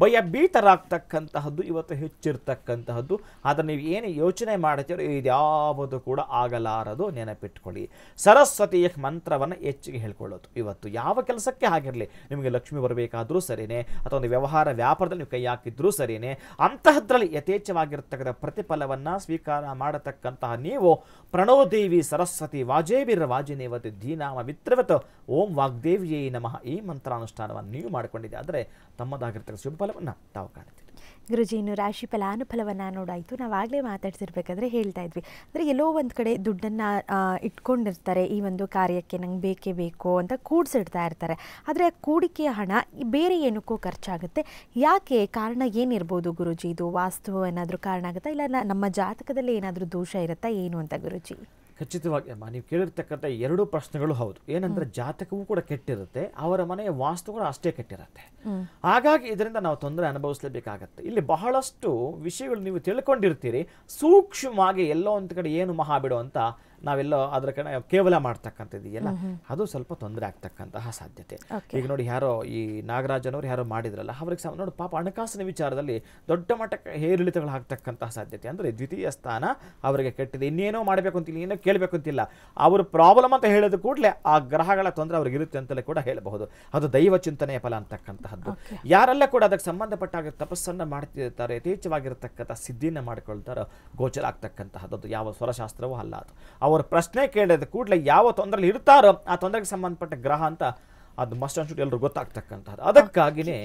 ಭಯಭೀತರಾಗ್ತಕ್ಕಂತಹದ್ದು ಇವತ್ತು ಹೆಚ್ಚಿರ್ತಕ್ಕಂತಹದ್ದು ಆದರೆ ನೀವು ಏನು ಯೋಚನೆ ಮಾಡ್ತೀರೋ ಇದ್ಯಾವುದು ಕೂಡ ಆಗಲಾರದು ನೆನಪಿಟ್ಕೊಳ್ಳಿ ಸರಸ್ವತಿಯ ಮಂತ್ರವನ್ನು ಹೆಚ್ಚಿಗೆ ಹೇಳ್ಕೊಳ್ಳೋದು ಇವತ್ತು ಯಾವ ಕೆಲಸಕ್ಕೆ ಆಗಿರಲಿ ನಿಮಗೆ ಲಕ್ಷ್ಮಿ ಬರಬೇಕಾದ್ರೂ ಸರಿನೇ ಅಥವಾ ಒಂದು ವ್ಯವಹಾರ ವ್ಯಾಪಾರದಲ್ಲಿ ನೀವು ಕೈ ಹಾಕಿದ್ರೂ ಸರಿನೇ ಅಂತಹದ್ರಲ್ಲಿ ಯಥೇಚ್ಛವಾಗಿರ್ತಕ್ಕಂಥ ಪ್ರತಿಫಲವನ್ನು ಸ್ವೀಕಾರ ಮಾಡತಕ್ಕಂತಹ ನೀವು ಪ್ರಣವದೇವಿ ಸರಸ್ವತಿ ವಾಜೇಬಿರ ವಾಜಿನೇವತಿ ಧೀನಾಮ ವಿತ್ರವತ ಓಂ ವಾಗ್ದೇವಿಯೇ ನಮಃ ಈ ಮಂತ್ರಾನುಷ್ಠಾನವನ್ನು ನೀವು ಮಾಡಿಕೊಂಡಿದ್ದೆ ಆದರೆ ತಮ್ಮದಾಗಿರ್ತಕ್ಕಂಥ ಶುಭಫಲವನ್ನು ತಾವು ಕಾಣ್ತೀರಿ ಗುರುಜಿ ಇನ್ನು ರಾಶಿ ಫಲಾನುಫಲವನ್ನು ನೋಡಾಯಿತು ನಾವಾಗಲೇ ಮಾತಾಡ್ತಿರ್ಬೇಕಾದ್ರೆ ಹೇಳ್ತಾ ಇದ್ವಿ ಅಂದರೆ ಎಲ್ಲೋ ಒಂದು ಕಡೆ ದುಡ್ಡನ್ನು ಇಟ್ಕೊಂಡಿರ್ತಾರೆ ಈ ಒಂದು ಕಾರ್ಯಕ್ಕೆ ನಂಗೆ ಬೇಕೇ ಬೇಕು ಅಂತ ಕೂಡಿಸಿಡ್ತಾ ಇರ್ತಾರೆ ಆದರೆ ಕೂಡಿಕೆಯ ಹಣ ಈ ಬೇರೆ ಏನಕ್ಕೂ ಖರ್ಚಾಗುತ್ತೆ ಯಾಕೆ ಕಾರಣ ಏನಿರ್ಬೋದು ಗುರುಜಿ ಇದು ವಾಸ್ತು ಏನಾದರೂ ಕಾರಣ ಆಗುತ್ತಾ ಇಲ್ಲ ನ- ನಮ್ಮ ಜಾತಕದಲ್ಲಿ ಏನಾದರೂ ದೋಷ ಇರುತ್ತಾ ಏನು ಅಂತ ಗುರುಜಿ ಖಚಿತವಾಗಿ ಅಮ್ಮ ನೀವು ಕೇಳಿರ್ತಕ್ಕಂಥ ಎರಡು ಪ್ರಶ್ನೆಗಳು ಹೌದು ಏನಂದ್ರೆ ಜಾತಕವೂ ಕೂಡ ಕೆಟ್ಟಿರುತ್ತೆ ಅವರ ಮನೆಯ ವಾಸ್ತು ಕೂಡ ಅಷ್ಟೇ ಕೆಟ್ಟಿರುತ್ತೆ ಹಾಗಾಗಿ ಇದರಿಂದ ನಾವು ತೊಂದರೆ ಅನುಭವಿಸಲೇಬೇಕಾಗತ್ತೆ ಇಲ್ಲಿ ಬಹಳಷ್ಟು ವಿಷಯಗಳು ನೀವು ತಿಳ್ಕೊಂಡಿರ್ತೀರಿ ಸೂಕ್ಷ್ಮವಾಗಿ ಎಲ್ಲೋ ಒಂದು ಕಡೆ ಏನು ಮಹಾಬಿಡು ಅಂತ ನಾವೆಲ್ಲೋ ಅದರ ಕಡೆ ಕೇವಲ ಮಾಡ್ತಕ್ಕಂಥದ್ದಿದೆಯಲ್ಲ ಅದು ಸ್ವಲ್ಪ ತೊಂದರೆ ಆಗ್ತಕ್ಕಂತಹ ಸಾಧ್ಯತೆ Okay. ಈಗ ನೋಡಿ ಯಾರೋ ಈ ನಾಗರಾಜನವರು ಯಾರೋ ಮಾಡಿದ್ರಲ್ಲ ಅವ್ರಿಗೆ ಸಹ ನೋಡಿ ಪಾಪ ಹಣಕಾಸಿನ ವಿಚಾರದಲ್ಲಿ ದೊಡ್ಡ ಮಟ್ಟಕ್ಕೆ ಏರಿಳಿತಗಳು ಆಗ್ತಕ್ಕಂತಹ ಸಾಧ್ಯತೆ ಅಂದರೆ ದ್ವಿತೀಯ ಸ್ಥಾನ ಅವರಿಗೆ ಕೆಟ್ಟಿದೆ ಇನ್ನೇನೋ ಮಾಡಬೇಕು ಅಂತಿಲ್ಲ ಏನೋ ಕೇಳಬೇಕು ಅಂತಿಲ್ಲ ಅವ್ರ ಪ್ರಾಬ್ಲಮ್ ಅಂತ ಹೇಳಿದ ಕೂಡಲೇ ಆ ಗ್ರಹಗಳ ತೊಂದರೆ ಅವ್ರಿಗೆ ಇರುತ್ತೆ ಅಂತಲೇ ಕೂಡ ಹೇಳಬಹುದು ಅದು ದೈವ ಚಿಂತನೆಯ ಫಲ ಅಂತಕ್ಕಂತಹದ್ದು ಯಾರೆಲ್ಲ ಕೂಡ ಅದಕ್ಕೆ ಸಂಬಂಧಪಟ್ಟ ಹಾಗೆ ತಪಸ್ಸನ್ನು ಮಾಡ್ತಿರ್ತಾರೆ ಯಥೇಚ್ಛವಾಗಿರತಕ್ಕಂಥ ಸಿದ್ಧಿನ ಮಾಡ್ಕೊಳ್ತಾರೋ ಗೋಚರ ಆಗ್ತಕ್ಕಂತಹದ್ದು ಅದು ಯಾವ ಸ್ವರಶಾಸ್ತ್ರವೂ ಅಲ್ಲ ಅದು ಅವ್ರ ಪ್ರಶ್ನೆ ಕೇಳಿದ ಕೂಡಲೇ ಯಾವ ತೊಂದರೆಲಿ ಇರ್ತಾರೋ ಆ ತೊಂದರೆಗೆ ಸಂಬಂಧಪಟ್ಟ ಗ್ರಹ ಅಂತ ಅದು ಮಸ್ಟ್ ಅನ್ಸುಟ್ಟು ಎಲ್ಲರೂ ಗೊತ್ತಾಗ್ತಕ್ಕಂಥದ್ದು ಅದಕ್ಕಾಗಿಯೇ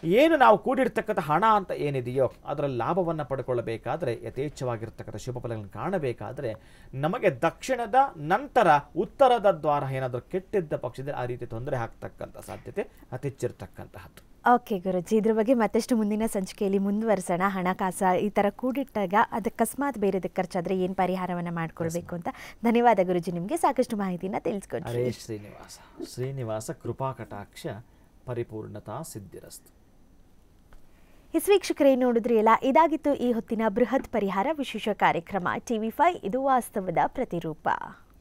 ಏನು ನಾವು ಕೂಡಿರ್ತಕ್ಕಂಥ ಹಣ ಅಂತ ಏನಿದೆಯೋ ಅದರ ಲಾಭವನ್ನು ಪಡ್ಕೊಳ್ಳಬೇಕಾದ್ರೆ ಯಥೇಚ್ಛವಾಗಿರ್ತಕ್ಕಂಥ ಶುಭ ಫಲಗಳನ್ನು ಕಾಣಬೇಕಾದ್ರೆ ನಮಗೆ ದಕ್ಷಿಣದ ನಂತರ ಉತ್ತರದ ದ್ವಾರ ಏನಾದರೂ ಕೆಟ್ಟಿದ್ದ ಪಕ್ಷದಲ್ಲಿ ಆ ರೀತಿ ತೊಂದರೆ ಆಗ್ತಕ್ಕಂಥ ಸಾಧ್ಯತೆ ಅತಿಚ್ಚಿರ್ತಕ್ಕಂತಹದ್ದು ಓಕೆ ಗುರುಜಿ ಇದ್ರ ಬಗ್ಗೆ ಮತ್ತಷ್ಟು ಮುಂದಿನ ಸಂಚಿಕೆಯಲ್ಲಿ ಮುಂದುವರಿಸೋಣ ಹಣಕಾಸ ಈ ಥರ ಕೂಡಿಟ್ಟಾಗ ಅದಕ್ಕೆ ಅಕಸ್ಮಾತ್ ಬೇರೆದಕ್ಕೆ ಖರ್ಚಾದರೆ ಏನು ಪರಿಹಾರವನ್ನು ಮಾಡ್ಕೊಳ್ಬೇಕು ಅಂತ ಧನ್ಯವಾದ ಗುರುಜಿ ನಿಮಗೆ ಸಾಕಷ್ಟು ಮಾಹಿತಿನ ತಿಳಿಸ್ಕೊಡ್ರಿ ಹರೇ ಶ್ರೀನಿವಾಸ ಶ್ರೀನಿವಾಸ ಕೃಪಾ ಕಟಾಕ್ಷ ಪರಿಪೂರ್ಣತಾ ಸಿದ್ಧಿರಸ್ತು ಎಸ್ ವೀಕ್ಷಕರೇ ನೋಡಿದ್ರಿ ಅಲ್ಲ ಇದಾಗಿತ್ತು ಈ ಹೊತ್ತಿನ ಬೃಹತ್ ಪರಿಹಾರ ವಿಶೇಷ ಕಾರ್ಯಕ್ರಮ ಟಿವಿ ಫೈ ಇದು ವಾಸ್ತವದ ಪ್ರತಿರೂಪ